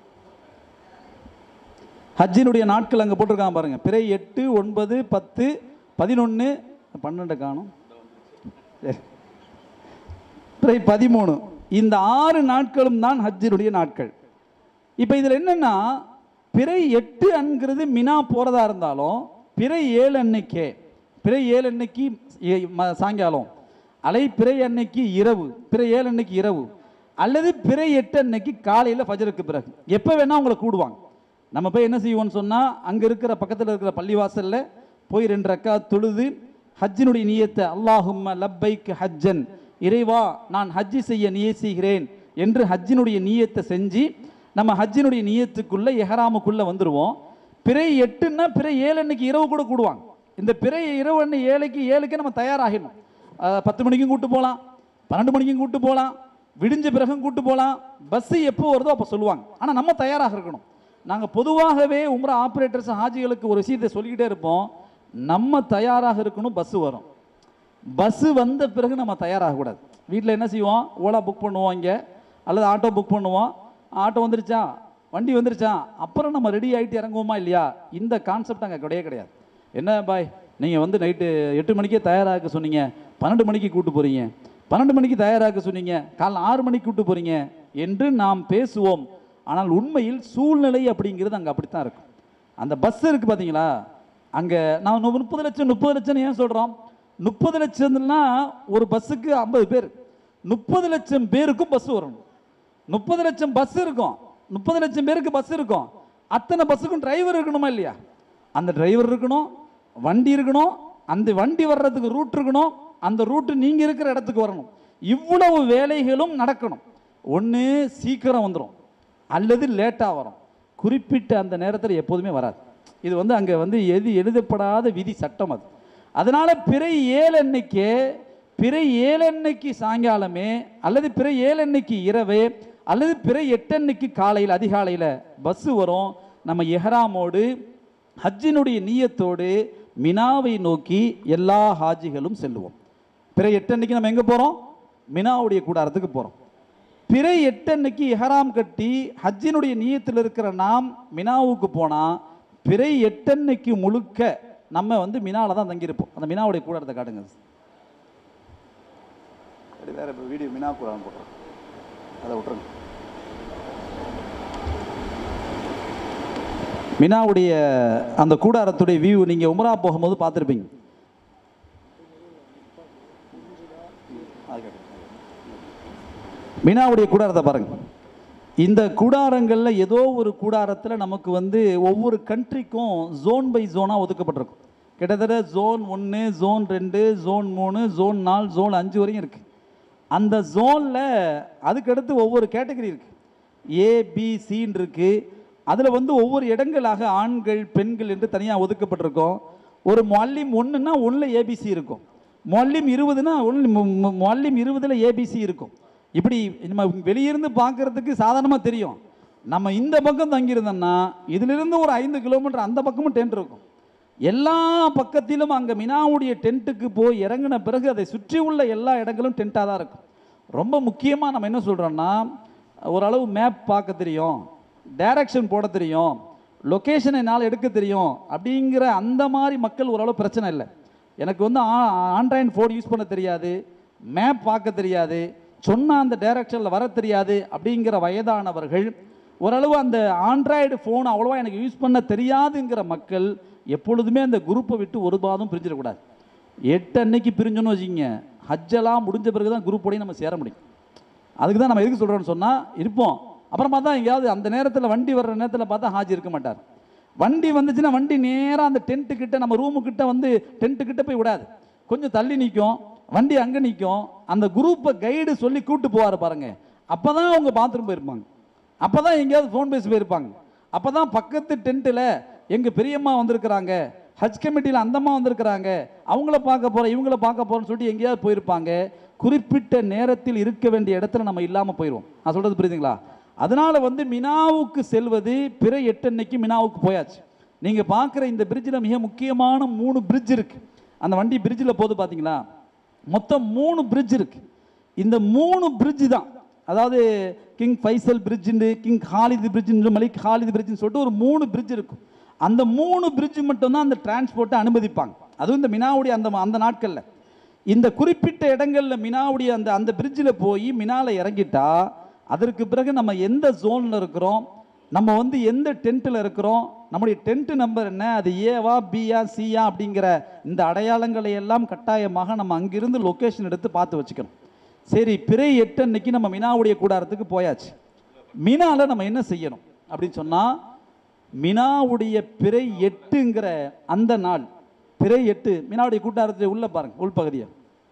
ஹஜ்ஜினுடைய நாட்கள் அங்கே போட்டிருக்காங்க பாருங்க பிறை எட்டு ஒன்பது பத்து பதினொன்று பன்னெண்டு காணும் சரி பிறை பதிமூணு இந்த ஆறு நாட்களும் தான் ஹஜ்ஜினுடைய நாட்கள் இப்போ இதில் என்னன்னா பிறை எட்டு அன்கிறது மினா போகிறதா இருந்தாலும் பிறை ஏழு அன்னைக்கே பிறை ஏழு அன்னைக்கு ஏ- ம- சாயங்காலம் அலை பிறை அன்னைக்கு இரவு பிறை ஏழு அன்னைக்கு இரவு அல்லது பிறை எட்டு அன்னைக்கு காலையில் ஃபஜருக்கு பிறகு எப்போ வேணால் உங்களை கூடுவாங்க நம்ம போய் என்ன செய்வோம்னு சொன்னால் அங்கே இருக்கிற பக்கத்தில் இருக்கிற பள்ளிவாசல்ல போய் ரெண்டு ரக்கா தொழுது ஹஜ்ஜினுடைய நியத்தை அல்லாஹும்ம லப்பைக் ஹஜ்ஜன் இறைவா நான் ஹஜ்ஜி செய்ய நிய செய்கிறேன் என்று ஹஜ்ஜினுடைய நியத்தை செஞ்சு நம்ம ஹஜ்ஜினுடைய நியத்துக்குள்ள எஹராமுக்குள்ள வந்துருவோம் பிறை எட்டுன்னா பிறை ஏழு அன்னைக்கு இரவு கூட கூடுவாங்க இந்த பிறை இரவு அன்னை ஏழைக்கு ஏழுக்கு நம்ம தயாராகிடணும் அஹ், பத்து மணிக்கும் கூட்டு போகலாம் பன்னெண்டு மணிக்கும் கூட்டு போகலாம் விடிஞ்ச பிறகும் கூட்டு போகலாம் பஸ்ஸு எப்போ வருதோ அப்போ சொல்லுவாங்க ஆனால் நம்ம தயாராக இருக்கணும் நாங்கள் பொதுவாகவே உம்ரா ஆப்ரேட்டர்ஸ் ஹாஜிகளுக்கு ஒரு விஷயத்தை சொல்லிக்கிட்டே இருப்போம் நம்ம தயாராக இருக்கணும் பஸ்ஸு வரும் பஸ்ஸு வந்த பிறகு நம்ம தயாராகக்கூடாது வீட்டில் என்ன செய்வோம் ஓலா புக் பண்ணுவோம் இங்கே அல்லது ஆட்டோ புக் பண்ணுவோம் ஆட்டோ வந்துருச்சா வண்டி வந்துருச்சா அப்புறம் நம்ம ரெடி ஆகிட்டு இறங்குவோமா இல்லையா இந்த கான்செப்ட் அங்கே கிடையவே கிடையாது என்ன பாய் நீங்கள் வந்து நைட்டு எட்டு மணிக்கே தயாராக சொன்னீங்க பன்னெண்டு மணிக்கு கூட்டு போகிறீங்க பன்னெண்டு மணிக்கு தயாராக சொன்னீங்க காலைல ஆறு மணிக்கு கூட்டு போகிறீங்க என்று நாம் பேசுவோம் ஆனால் உண்மையில் சூழ்நிலை அப்படிங்கிறது அங்கே அப்படித்தான் இருக்கும் அந்த பஸ் இருக்குது பார்த்தீங்களா அங்கே நான் நு- முப்பது லட்சம் முப்பது லட்சம் ஏன் சொல்கிறோம் முப்பது லட்சம்னா ஒரு பஸ்ஸுக்கு ஐம்பது பேர் முப்பது லட்சம் பேருக்கும் பஸ் வரணும் முப்பது லட்சம் பஸ் இருக்கும் முப்பது லட்சம் பேருக்கு பஸ் இருக்கும் அத்தனை பஸ்ஸுக்கும் டிரைவர் இருக்கணுமா இல்லையா அந்த டிரைவர் இருக்கணும் வண்டி இருக்கணும் அந்த வண்டி வர்றதுக்கு ரூட் இருக்கணும் அந்த ரூட்டு நீங்கள் இருக்கிற இடத்துக்கு வரணும் இவ்வளவு வேலைகளும் நடக்கணும் ஒன்று சீக்கிரம் வந்துடும் அல்லது லேட்டாக வரும் குறிப்பிட்ட அந்த நேரத்தில் எப்போதுமே வராது இது வந்து அங்கே வந்து எது எழுதப்படாத விதி சட்டம் அது அதனால பிறை ஏழு அன்னைக்கே பிறை ஏழு அன்னைக்கு சாயங்காலமே அல்லது பிறை ஏழு அன்னைக்கு இரவே அல்லது பிறை எட்டு அன்னைக்கு காலையில் அதிகாலையில் பஸ்ஸு வரும் நம்ம எஹராமோடு ஹஜ்ஜினுடைய நீயத்தோடு மினாவை நோக்கி எல்லா ஹாஜிகளும் செல்லுவோம் பிறை எட்டு அன்னைக்கு நம்ம எங்கே போகிறோம் மினாவுடைய கூடாரத்துக்கு போகிறோம் பிறை எட்டு அன்னைக்கு இஹராம் கட்டி ஹஜ்ஜினுடைய நீயத்தில் இருக்கிற நாம் மினாவுக்கு போனால் பிறை எட்டன்னைக்கு முழுக்க நம்ம வந்து மினால தான் தங்கியிருப்போம் அந்த மினாவுடைய கூடாரத்தை காட்டுங்க சரி, வேற இப்போ வீடியோ மினா கூடாரம் போடுறோம் அதை விட்டுருங்க மினாவுடைய அந்த கூடாரத்துடைய வியூ நீங்கள் உமரா போகும்போது பார்த்துருப்பீங்க மினாவுடைய கூடாரத்தை பாருங்க இந்த கூடாரங்களில் ஏதோ ஒரு கூடாரத்தில் நமக்கு வந்து ஒவ்வொரு கண்ட்ரிக்கும் ஜோன் பை ஜோனாக ஒதுக்கப்பட்டிருக்கும் கிட்டத்தட்ட ஜோன் ஒன்று ஜோன் ரெண்டு ஜோன் மூணு ஜோன் நாலு ஜோன் அஞ்சு வரையும் இருக்குது அந்த ஜோனில் அதுக்கடுத்து ஒவ்வொரு கேட்டகரி இருக்குது ஏபிசின்னு இருக்குது அதில் வந்து ஒவ்வொரு இடங்களாக ஆண்கள் பெண்கள் என்று தனியாக ஒதுக்கப்பட்டிருக்கும் ஒரு மொல்லிம் ஒன்றுனா ஒன்றில் ஏபிசி இருக்கும் மொல்லிம் இருபதுனா ஒன்று மொல்லிம் இருபதில் ஏபிசி இருக்கும் இப்படி நம்ம வெளியிருந்து பார்க்கறதுக்கு சாதாரணமாக தெரியும் நம்ம இந்த பக்கம் தங்கியிருந்தோம்னா இதிலிருந்து ஒரு ஐந்து கிலோமீட்டர் அந்த பக்கமும் டென்ட் இருக்கும் எல்லா பக்கத்திலும் அங்கே மினாவுடைய டென்ட்டுக்கு போய் இறங்கின பிறகு அதை சுற்றி உள்ள எல்லா இடங்களும் டென்ட்டாக தான் இருக்கும் ரொம்ப முக்கியமாக நம்ம என்ன சொல்கிறோன்னா ஓரளவு மேப் பார்க்க தெரியும் டைரக்ஷன் போட தெரியும் லொக்கேஷனை என்னால் எடுக்க தெரியும் அப்படிங்கிற அந்த மாதிரி மக்கள் ஓரளவு பிரச்சனை இல்லை எனக்கு வந்து ஆண்ட்ராய்டு ஃபோன் யூஸ் பண்ண தெரியாது மேப் பார்க்க தெரியாது சொன்ன அந்த டைரக்ஷனில் வர தெரியாது அப்படிங்கிற வயதானவர்கள் ஓரளவு அந்த ஆண்ட்ராய்டு ஃபோன் அவ்வளோவா எனக்கு யூஸ் பண்ண தெரியாதுங்கிற மக்கள் எப்பொழுதுமே அந்த குரூப்பை விட்டு ஒரு பாதம் பிரிஞ்சிடக்கூடாது எட்டு அன்னைக்கு பிரிஞ்சோன்னு வச்சுக்கிங்க ஹஜ்ஜெல்லாம் முடிஞ்ச பிறகு தான் குரூப்போடையும் நம்ம சேர முடியும் அதுக்கு தான் நம்ம எதுக்கு சொல்கிறோன்னு சொன்னால் இருப்போம் அப்புறமா தான் எங்கேயாவது அந்த நேரத்தில் வண்டி வர்ற நேரத்தில் பார்த்தா ஹாஜி இருக்க மாட்டார் வண்டி வந்துச்சுன்னா வண்டி நேராக அந்த டென்ட்டு கிட்ட நம்ம ரூமு கிட்ட வந்து டென்ட்டு கிட்ட போய் விடாது கொஞ்சம் தள்ளி நிற்கும் வண்டி அங்கே நிற்கும் அந்த குரூப்பை கைடு சொல்லி கூட்டு போவார் பாருங்க அப்போ தான் அவங்க பாத்ரூம் போயிருப்பாங்க அப்போ தான் எங்கேயாவது ஃபோன் பேசி போயிருப்பாங்க அப்போ தான் பக்கத்து டென்ட்டில் எங்கள் பெரியம்மா வந்திருக்கிறாங்க ஹஜ் கமிட்டியில் அந்தம்மா வந்திருக்கிறாங்க அவங்கள பார்க்க போகிறோம் இவங்கள பார்க்க போகிறோம்னு சொல்லிட்டு எங்கேயாவது போயிருப்பாங்க குறிப்பிட்ட நேரத்தில் இருக்க வேண்டிய இடத்துல நம்ம இல்லாமல் போயிடுவோம் நான் சொல்கிறது புரியுதுங்களா அதனால வந்து மினாவுக்கு செல்வது பிற எட்டன்னைக்கு மினாவுக்கு போயாச்சு நீங்கள் பார்க்குற இந்த பிரிட்ஜில் மிக முக்கியமான மூணு பிரிட்ஜ் இருக்கு அந்த வண்டி பிரிட்ஜில் போது பார்த்தீங்களா மொத்தம் மூணு பிரிட்ஜ் இருக்கு இந்த மூணு பிரிட்ஜ் தான் அதாவது கிங் ஃபைசல் பிரிட்ஜுண்டு கிங் ஹாலிது பிரிட்ஜுன்னு மலிக் ஹாலிது பிரிட்ஜுன்னு சொல்லிட்டு ஒரு மூணு பிரிட்ஜ் இருக்கும் அந்த மூணு பிரிட்ஜ் மட்டும் தான் அந்த டிரான்ஸ்போர்ட்டை அனுமதிப்பாங்க அதுவும் இந்த மினாவுடைய அந்த அந்த நாட்களில் இந்த குறிப்பிட்ட இடங்களில் மினாவுடைய அந்த அந்த பிரிட்ஜில் போய் மினால இறங்கிட்டா அதற்கு பிறகு நம்ம எந்த ஜோனில் இருக்கிறோம் நம்ம வந்து எந்த டென்ட்டில் இருக்கிறோம் நம்முடைய டென்ட் நம்பர் என்ன அது ஏவா பியா சியா அப்படிங்கிற இந்த அடையாளங்களை எல்லாம் கட்டாயமாக நம்ம அங்கிருந்து லொக்கேஷன் எடுத்து பார்த்து வச்சுக்கணும் சரி பிறை எட்டு அன்னைக்கு நம்ம மினாவுடைய கூடாரத்துக்கு போயாச்சு மினால நம்ம என்ன செய்யணும் அப்படின்னு சொன்னால் மினாவுடைய பிறை எட்டுங்கிற அந்த நாள் பிறை எட்டு மினாவுடைய கூட்டாரத்தில் உள்ள பாருங்க உள்பகுதியை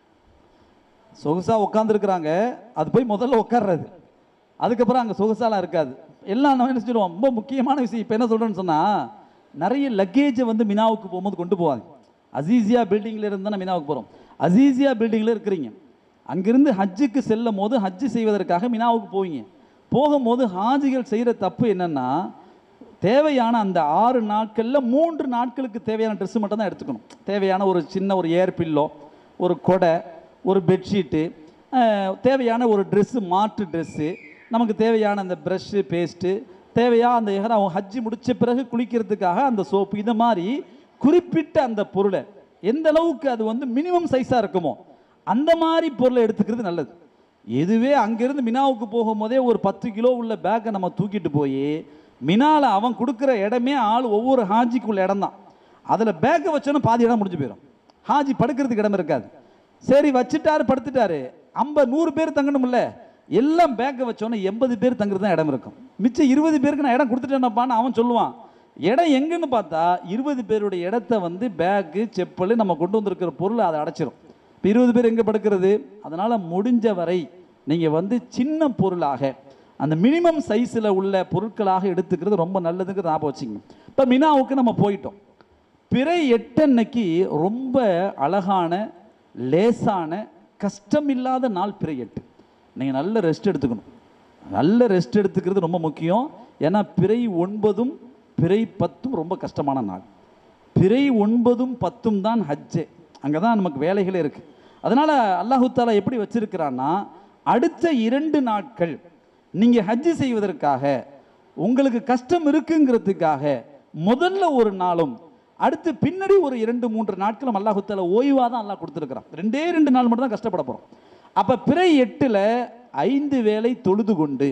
சொகுசா உட்காந்துருக்குறாங்க அது போய் முதல்ல உட்கார்றது அதுக்கப்புறம் அங்கே சொகுசாலாம் இருக்காது எல்லாம் நம்ம என்ன சொல்லுவோம் ரொம்ப முக்கியமான விஷயம் இப்போ என்ன சொல்கிறேன்னு சொன்னால் நிறைய லக்கேஜை வந்து மினாவுக்கு போகும்போது கொண்டு போவாங்க அசீசியா பில்டிங்கில் இருந்து தான் மினாவுக்கு போகிறோம் அசீசியா பில்டிங்கில் இருக்கிறீங்க அங்கிருந்து ஹஜ்ஜுக்கு செல்லும் போது ஹஜ்ஜு செய்வதற்காக மினாவுக்கு போவீங்க போகும்போது ஹாஜிகள் செய்கிற தப்பு என்னன்னா தேவையான அந்த ஆறு நாட்களில் மூன்று நாட்களுக்கு தேவையான ட்ரெஸ் மட்டும் தான் எடுத்துக்கணும் தேவையான ஒரு சின்ன ஒரு ஏர் பில்லோ ஒரு கொடை ஒரு பெட்ஷீட்டு அஹ், தேவையான ஒரு ட்ரெஸ்ஸு மாற்று ட்ரெஸ்ஸு நமக்கு தேவையான அந்த ப்ரஷ்ஷு பேஸ்ட்டு தேவையா அந்த எஹ்ராம் ஹஜ்ஜி முடிச்ச பிறகு குளிக்கிறதுக்காக அந்த சோப்பு இது மாதிரி குறிப்பிட்ட அந்த பொருளை எந்த அளவுக்கு அது வந்து மினிமம் சைஸாக இருக்குமோ அந்த மாதிரி பொருளை எடுத்துக்கிறது நல்லது இதுவே அங்கிருந்து மினாவுக்கு போகும்போதே ஒரு பத்து கிலோ உள்ள பேக்கை நம்ம தூக்கிட்டு போய் மினால அவன் கொடுக்குற இடமே ஆள் ஒவ்வொரு ஹாஜிக்குள்ள இடம் தான் அதில் பேக்கை வச்சோன்னா பாதி இடம் முடிஞ்சு போயிடும் ஹாஜி படுக்கிறதுக்கு இடம் இருக்காது சரி வச்சுட்டாரு படுத்துட்டாரு ஐம்பது நூறு பேர் தங்கணும்ல எல்லாம் பேக்கை வச்சோன்னே எண்பது பேர் தங்குறது தான் இடம் இருக்கும் மிச்சம் இருபது பேருக்கு நான் இடம் கொடுத்துட்டேனப்பான்னு அவன் சொல்லுவான் இடம் எங்கன்னு பார்த்தா இருபது பேருடைய இடத்த வந்து பேக்கு செப்பல் நம்ம கொண்டு வந்திருக்கிற பொருள் அதை அடைச்சிரும் இப்போ இருபது பேர் எங்கே படுக்கிறது அதனால் முடிஞ்ச வரை நீங்கள் வந்து சின்ன பொருளாக அந்த மினிமம் சைஸில் உள்ள பொருட்களாக எடுத்துக்கிறது ரொம்ப நல்லதுங்கிறது ஞாபகம் வச்சுங்க இப்போ மினாவுக்கு நம்ம போயிட்டோம் பிறை எட்டன்னைக்கு ரொம்ப அழகான லேசான கஷ்டமில்லாத நாள் பிறை எட்டு நீங்கள் நல்ல ரெஸ்ட் எடுத்துக்கணும் நல்ல ரெஸ்ட் எடுத்துக்கிறது ரொம்ப முக்கியம் ஏன்னா பிறை ஒன்பதும் பிறை பத்தும் ரொம்ப கஷ்டமான நாள் பிறை ஒன்பதும் பத்தும் தான் ஹஜ்ஜே அங்கே தான் நமக்கு வேலைகளே இருக்குது அதனால் அல்லாஹு தாலா எப்படி வச்சிருக்கிறான்னா அடுத்த இரண்டு நாட்கள் நீங்கள் ஹஜ்ஜு செய்வதற்காக உங்களுக்கு கஷ்டம் இருக்குங்கிறதுக்காக முதல்ல ஒரு நாளும் அடுத்து பின்னாடி ஒரு இரண்டு மூன்று நாட்களும் அல்லாஹு தாலா ஓய்வாக தான் அல்லாஹ் கொடுத்துருக்கிறான் ரெண்டே ரெண்டு நாள் மட்டும் தான் கஷ்டப்பட போகிறோம் அப்போ பிறை எட்டில் ஐந்து வேளை தொழுது கொண்டு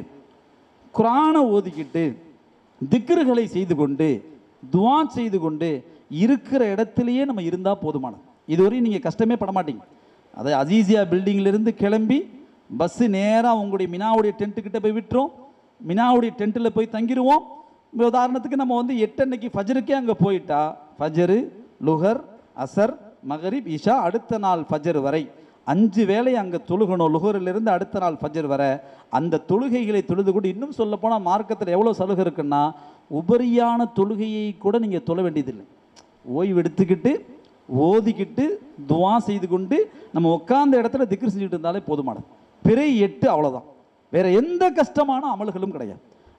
குரானை ஓதிக்கிட்டு திக்ருகளை செய்து கொண்டு துவா செய்து கொண்டு இருக்கிற இடத்துலையே நம்ம இருந்தால் போதுமானது இதுவரையும் நீங்கள் கஷ்டமே பட மாட்டீங்க அது அசீசியா பில்டிங்லேருந்து கிளம்பி பஸ்ஸு நேராக உங்களுடைய மினாவுடைய டென்ட்டுக்கிட்ட போய் விட்டுரும் மினாவுடைய டென்ட்டில் போய் தங்கிடுவோம் இப்ப உதாரணத்துக்கு நம்ம வந்து எட்டன்னைக்கு ஃபஜருக்கே அங்கே போயிட்டா ஃபஜரு லுகர் அசர் மகரிப் இஷா அடுத்த நாள் ஃபஜர் வரை அஞ்சு வேளை அங்கே தொழுகணும் லுகரிலிருந்து அடுத்த நாள் ஃபஜர் வர அந்த தொழுகைகளை தொழுது கூட இன்னும் சொல்ல போனால் மார்க்கத்தில் எவ்வளோ சலுகை இருக்குன்னா உபரியான தொழுகையை கூட நீங்கள் தொழ வேண்டியதில்லை ஓய்வு எடுத்துக்கிட்டு ஓதிக்கிட்டு துவா செய்து கொண்டு நம்ம உட்கார்ந்த இடத்துல திக்ரு செஞ்சுட்டு இருந்தாலே போதுமானது பிறை எட்டு அவ்வளோதான் வேற எந்த கஷ்டமான அமல்களும் கிடையாது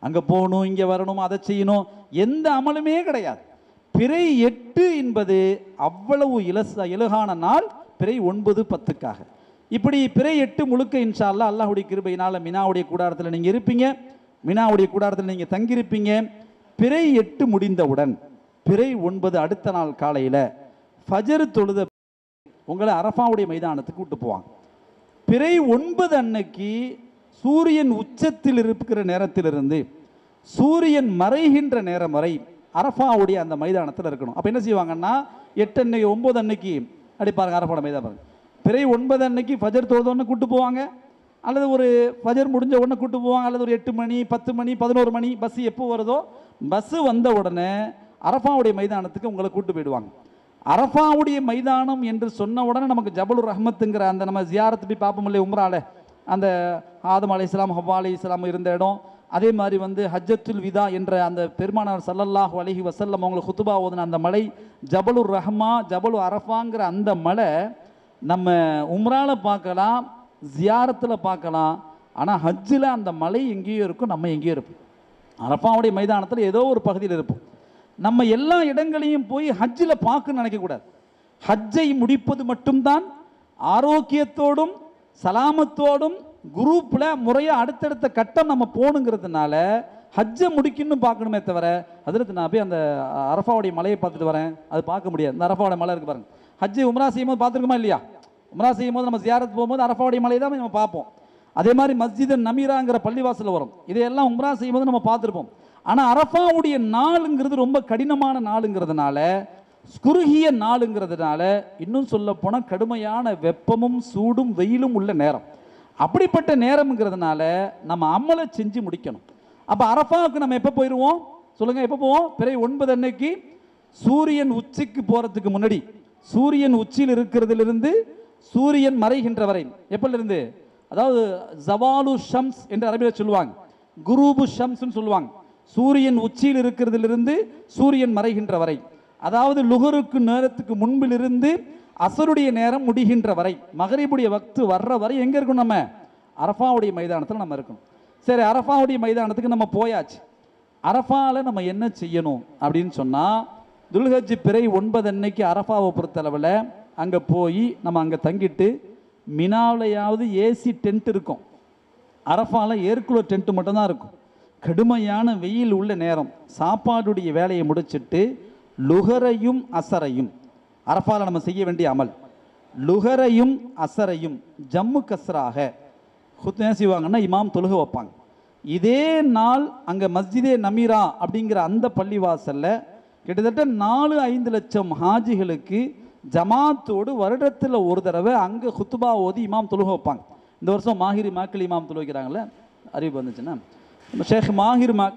அங்கே போகணும் இங்கே வரணும் அதை செய்யணும் எந்த அமலுமே கிடையாது பிறை எட்டு என்பது அவ்வளவு இலச இலகான நாள் பிறை ஒன்பது பத்துக்காக இப்படி பிறை எட்டு முழுக்க இன்ஷா அல்லாஹ் அல்லாஹ்வுடைய கிருபையினால மினாவுடைய கூடாரத்தில் நீங்கள் இருப்பீங்க மினாவுடைய கூடாரத்தில் நீங்கள் தங்கியிருப்பீங்க பிறை எட்டு முடிந்தவுடன் பிறை ஒன்பது அடுத்த நாள் காலையில் ஃபஜர் தொழுத உங்களை அரஃபாவுடைய மைதானத்துக்கு கூட்டு போவாங்க பிறை ஒன்பது அன்னைக்கு சூரியன் உச்சத்தில் இருக்கிற நேரத்திலிருந்து சூரியன் மறைகின்ற நேரம் வரை அரஃபாவுடைய அந்த மைதானத்தில் இருக்கணும் அப்போ என்ன செய்வாங்கன்னா எட்டு அன்னைக்கு ஒன்பது அன்னைக்கு அப்படி பாருங்க அரஃபாவோட மைதானம் பாருங்க பிறை ஒன்பது அன்னைக்கு ஃபஜர் தொழுதோன்னு கூட்டு போவாங்க அல்லது ஒரு ஃபஜர் முடிஞ்ச உடனே கூட்டு போவாங்க அல்லது ஒரு எட்டு மணி பத்து மணி பதினோரு மணி பஸ் எப்போ வருதோ பஸ்ஸு வந்த உடனே அரஃபாவுடைய மைதானத்துக்கு உங்களை கூட்டு போயிடுவாங்க அரஃபாவுடைய மைதானம் என்று சொன்ன உடனே நமக்கு ஜபலுர் ரஹ்மத்துங்கிற அந்த நம்ம ஜியாரத்து போய் பார்ப்போம் இல்லையா உம்ரால அந்த ஆதம் அலை இஸ்லாம் ஹவ்வா அலை இஸ்லாம் இருந்த இடம் அதே மாதிரி வந்து ஹஜ்ஜத்துல் விதா என்ற அந்த பெருமானார் ஸல்லல்லாஹு அலைஹி வஸல்லம் அவங்களை குத்துபா ஓதுன அந்த மலை ஜபலுர் ரஹ்மா ஜபலு அரஃபாங்கிற அந்த மலை நம்ம உம்ரால பார்க்கலாம் ஜியாரத்தில் பார்க்கலாம் ஆனால் ஹஜ்ஜில் அந்த மலை எங்கேயோ இருக்கும் நம்ம எங்கேயோ இருப்போம் அரஃபாவுடைய மைதானத்தில் ஏதோ ஒரு பகுதியில் இருப்போம் நம்ம எல்லா இடங்களையும் போய் ஹஜ்ஜில் பார்க்கணும்னு நினைக்கக்கூடாது ஹஜ்ஜை முடிப்பது மட்டும்தான் ஆரோக்கியத்தோடும் சலாமத்தோடும் குரூப்பில் முறையாக அடுத்தடுத்த கட்டம் நம்ம போகணுங்கிறதுனால ஹஜ்ஜை முடிக்கணும்னு பார்க்கணுமே தவிர அதில் நான் போய் அந்த அரஃபாவுடைய மலையை பார்த்துட்டு வரேன் அது பார்க்க முடியாது இந்த அரஃபாவுடைய மலை இருக்கு பாருங்க ஹஜ்ஜு உம்ரா செய்யும் போது பார்த்துருக்குமா இல்லையா உம்ரா செய்யும் போது நம்ம ஜியாரத் போகும்போது அரஃபாவுடைய மலை தான் நம்ம பார்ப்போம் அதே மாதிரி மஸ்ஜித் நமீராங்கிற பள்ளிவாசல் வரும் இதையெல்லாம் உம்ரா செய்யும் போது நம்ம பார்த்துருப்போம் ஆனால் அரஃபாவுடைய நாளுங்கிறது ரொம்ப கடினமான நாளுங்கிறதுனால குறுகிய நாளுங்கிறதுனால இன்னும் சொல்ல போனால் கடுமையான வெப்பமும் சூடும் வெயிலும் உள்ள நேரம் அப்படிப்பட்ட நேரம்ங்கிறதுனால நம்ம அமலை செஞ்சு முடிக்கணும் அப்போ அரஃபாவுக்கு நம்ம எப்போ போயிடுவோம் சொல்லுங்க எப்போ போவோம் பிறை ஒன்பது அன்னைக்கு சூரியன் உச்சிக்கு போகிறதுக்கு முன்னாடி சூரியன் உச்சியில் இருக்கிறதிலிருந்து சூரியன் மறைகின்ற வரை எப்போலிருந்து அதாவது ஜவாலு ஷம்ஸ் என்று அரபியில் சொல்லுவாங்க குரூபு ஷம்ஸ்னு சொல்லுவாங்க சூரியன் உச்சியில் இருக்கிறதிலிருந்து சூரியன் மறைகின்ற வரை அதாவது லுகருக்கு நேரத்துக்கு முன்பிலிருந்து அசருடைய நேரம் முடிகின்ற வரை மகரிபுடைய வக்து வர்ற வரை எங்கே இருக்கணும் நம்ம அரஃபாவுடைய மைதானத்தில் நம்ம இருக்கணும் சரி அரஃபாவுடைய மைதானத்துக்கு நம்ம போயாச்சு அரஃபாவில் நம்ம என்ன செய்யணும் அப்படின்னு சொன்னால் துல்ஹஜ் பிறை ஒன்பது அன்னைக்கு அரஃபாவை பொறுத்தளவில் அங்கே போய் நம்ம அங்கே தங்கிட்டு மினாவிலையாவது ஏசி டென்ட் இருக்கும் அரஃபாவில் ஏர்குலர் டென்ட் மட்டும்தான் இருக்கும் கடுமையான வெயில் உள்ள நேரம் சாப்பாடுடைய வேலையை முடிச்சிட்டு லுகரையும் அசரையும் அரஃபாவில் நம்ம செய்ய வேண்டிய அமல் லுகரையும் அசரையும் ஜம்மு கஸ்ராக ஹுத் என்ன செய்வாங்கன்னா இமாம் தொழுக வைப்பாங்க இதே நாள் அங்கே மஸ்ஜிதே நமீரா அப்படிங்கிற அந்த பள்ளிவாசல்ல கிட்டத்தட்ட நாலு ஐந்து லட்சம் ஹாஜிகளுக்கு ஜமாத்தோடு வருடத்தில் ஒரு தடவை அங்கே ஹுத்துபா ஓதி இமாம் தொழுக வைப்பாங்க இந்த வருஷம் மாஹிரி மாக்கள் இமாம் தொழு வைக்கிறாங்களே அறிவு வந்துச்சுன்னா நம்ம ஷேக் மாஹிர் மா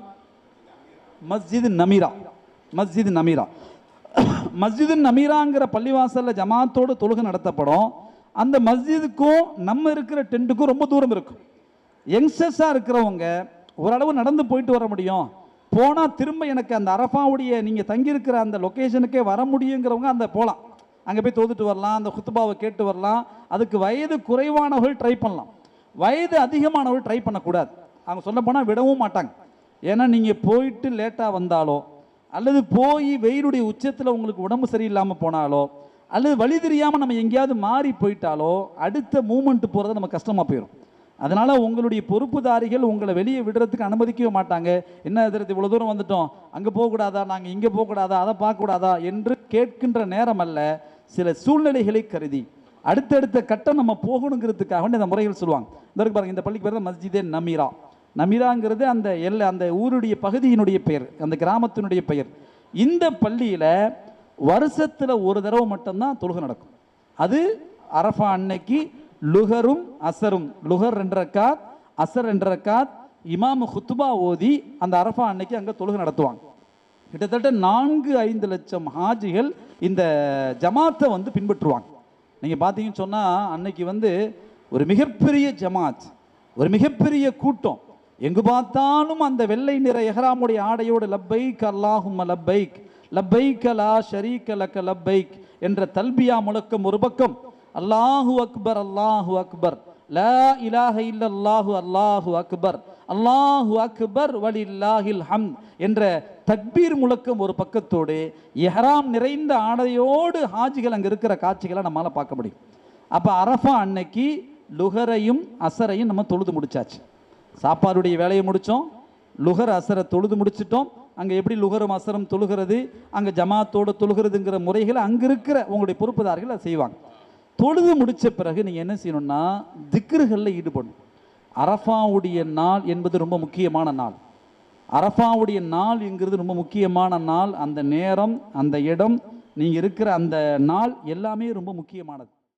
மஸ்ஜித் நமீரா மஸ்ஜித் நமீரா மஸ்ஜிது நமீராங்கிற பள்ளிவாசலில் ஜமாத்தோடு தொழுகை நடத்தப்படும் அந்த மஸ்ஜிதுக்கும் நம்ம இருக்கிற டென்ட்டுக்கும் ரொம்ப தூரம் இருக்கும் யங்ஸ்டர்ஸாக இருக்கிறவங்க ஓரளவு நடந்து போயிட்டு வர முடியும் போனால் திரும்ப எனக்கு அந்த அரஃபாவுடைய நீங்கள் தங்கியிருக்கிற அந்த லொக்கேஷனுக்கே வர முடியுங்கிறவங்க அந்த போகலாம் அங்கே போய் தோதுட்டு வரலாம் அந்த குத்துபாவை கேட்டு வரலாம் அதுக்கு வயது குறைவானவர்கள் ட்ரை பண்ணலாம் வயது அதிகமானவர்கள் ட்ரை பண்ணக்கூடாது அவங்க சொல்ல போனால் விடவும் மாட்டாங்க ஏன்னா நீங்கள் போயிட்டு லேட்டாக வந்தாலோ அல்லது போய் வெயிலுடைய உச்சத்தில் உங்களுக்கு உடம்பு சரியில்லாமல் போனாலோ அல்லது வழி தெரியாமல் நம்ம எங்கேயாவது மாறி போயிட்டாலோ அடுத்த மூமெண்ட் போகிறது நம்ம கஷ்டமாக போயிடும் அதனால் உங்களுடைய பொறுப்புதாரிகள் உங்களை வெளியே விடுறதுக்கு அனுமதிக்கவே மாட்டாங்க என்ன எதிர்த்து இவ்வளோ தூரம் வந்துட்டோம் அங்கே போகக்கூடாதா நாங்கள் இங்கே போகக்கூடாதா அதை பார்க்கக்கூடாதா என்று கேட்கின்ற நேரம் அல்ல சில சூழ்நிலைகளை கருதி அடுத்தடுத்த கட்டம் நம்ம போகணுங்கிறதுக்காக வேண்டி இந்த முறைகள் சொல்லுவாங்க இந்த இருக்கு பாருங்க இந்த பள்ளிக்கு பேர் தான் மஸ்ஜிதே நமீரா நமீராங்கிறது அந்த எல்லை அந்த ஊருடைய பகுதியினுடைய பெயர் அந்த கிராமத்தினுடைய பெயர் இந்த பள்ளியில் வருஷத்தில் ஒரு தடவை மட்டும்தான் தொழுகை நடக்கும் அது அரஃபா அன்னைக்கு லுகரும் அசரும் லுகர் ரெண்டு ரக்காத் அசர் ரெண்டு ரக்காத் இமாமு ஹுத்துபா ஓதி அந்த அரஃபா அன்னைக்கு அங்கே தொழுகை நடத்துவாங்க கிட்டத்தட்ட நான்கு ஐந்து லட்சம் ஹாஜிகள் இந்த ஜமாத்தை வந்து பின்பற்றுவாங்க நீங்கள் பார்த்தீங்கன்னு சொன்னால் அன்னைக்கு வந்து ஒரு மிகப்பெரிய ஜமாத் ஒரு மிகப்பெரிய கூட்டம் எங்கு பார்த்தாலும் அந்த வெள்ளை நிற எஹ்ராமுடைய ஆடையோடு லப்பைக் அல்லாஹும் லப்பைக் லப்பைக் லா ஷரீக லக்க லப்பைக் என்ற தல்பியா முழக்கம் ஒரு பக்கம் அல்லாஹு அக்பர் அல்லாஹு அக்பர் லா இலாஹ இல்லல்லாஹு அல்லாஹு அக்பர் அல்லாஹு அக்பர் வலில்லாஹில் ஹம் என்ற தக்பீர் முழக்கம் ஒரு பக்கத்தோடு எஹ்ராம் நிறைந்த ஆடையோடு ஹாஜிகள் அங்கே இருக்கிற காட்சிகளை நம்மளால் பார்க்க முடியும் அப்போ அரஃபா அன்னைக்கு லுகரையும் அசரையும் நம்ம தொழுது முடிச்சாச்சு சாப்பாடுடைய வேலையை முடித்தோம் லுகர் அசரை தொழுது முடிச்சிட்டோம் அங்கே எப்படி லுகரும் அசரும் தொழுகிறது அங்கே ஜமாத்தோடு தொழுகிறதுங்கிற முறைகளை அங்கே இருக்கிற உங்களுடைய பொறுப்புதார்கள் அதை செய்வாங்க தொழுது முடிச்ச பிறகு நீங்கள் என்ன செய்யணும்னா திக்ருகளில் ஈடுபடணும் அரஃபாவுடைய நாள் என்பது ரொம்ப முக்கியமான நாள் அரஃபாவுடைய நாள் என்கிறது ரொம்ப முக்கியமான நாள் அந்த நேரம் அந்த இடம் நீங்கள் இருக்கிற அந்த நாள் எல்லாமே ரொம்ப முக்கியமானது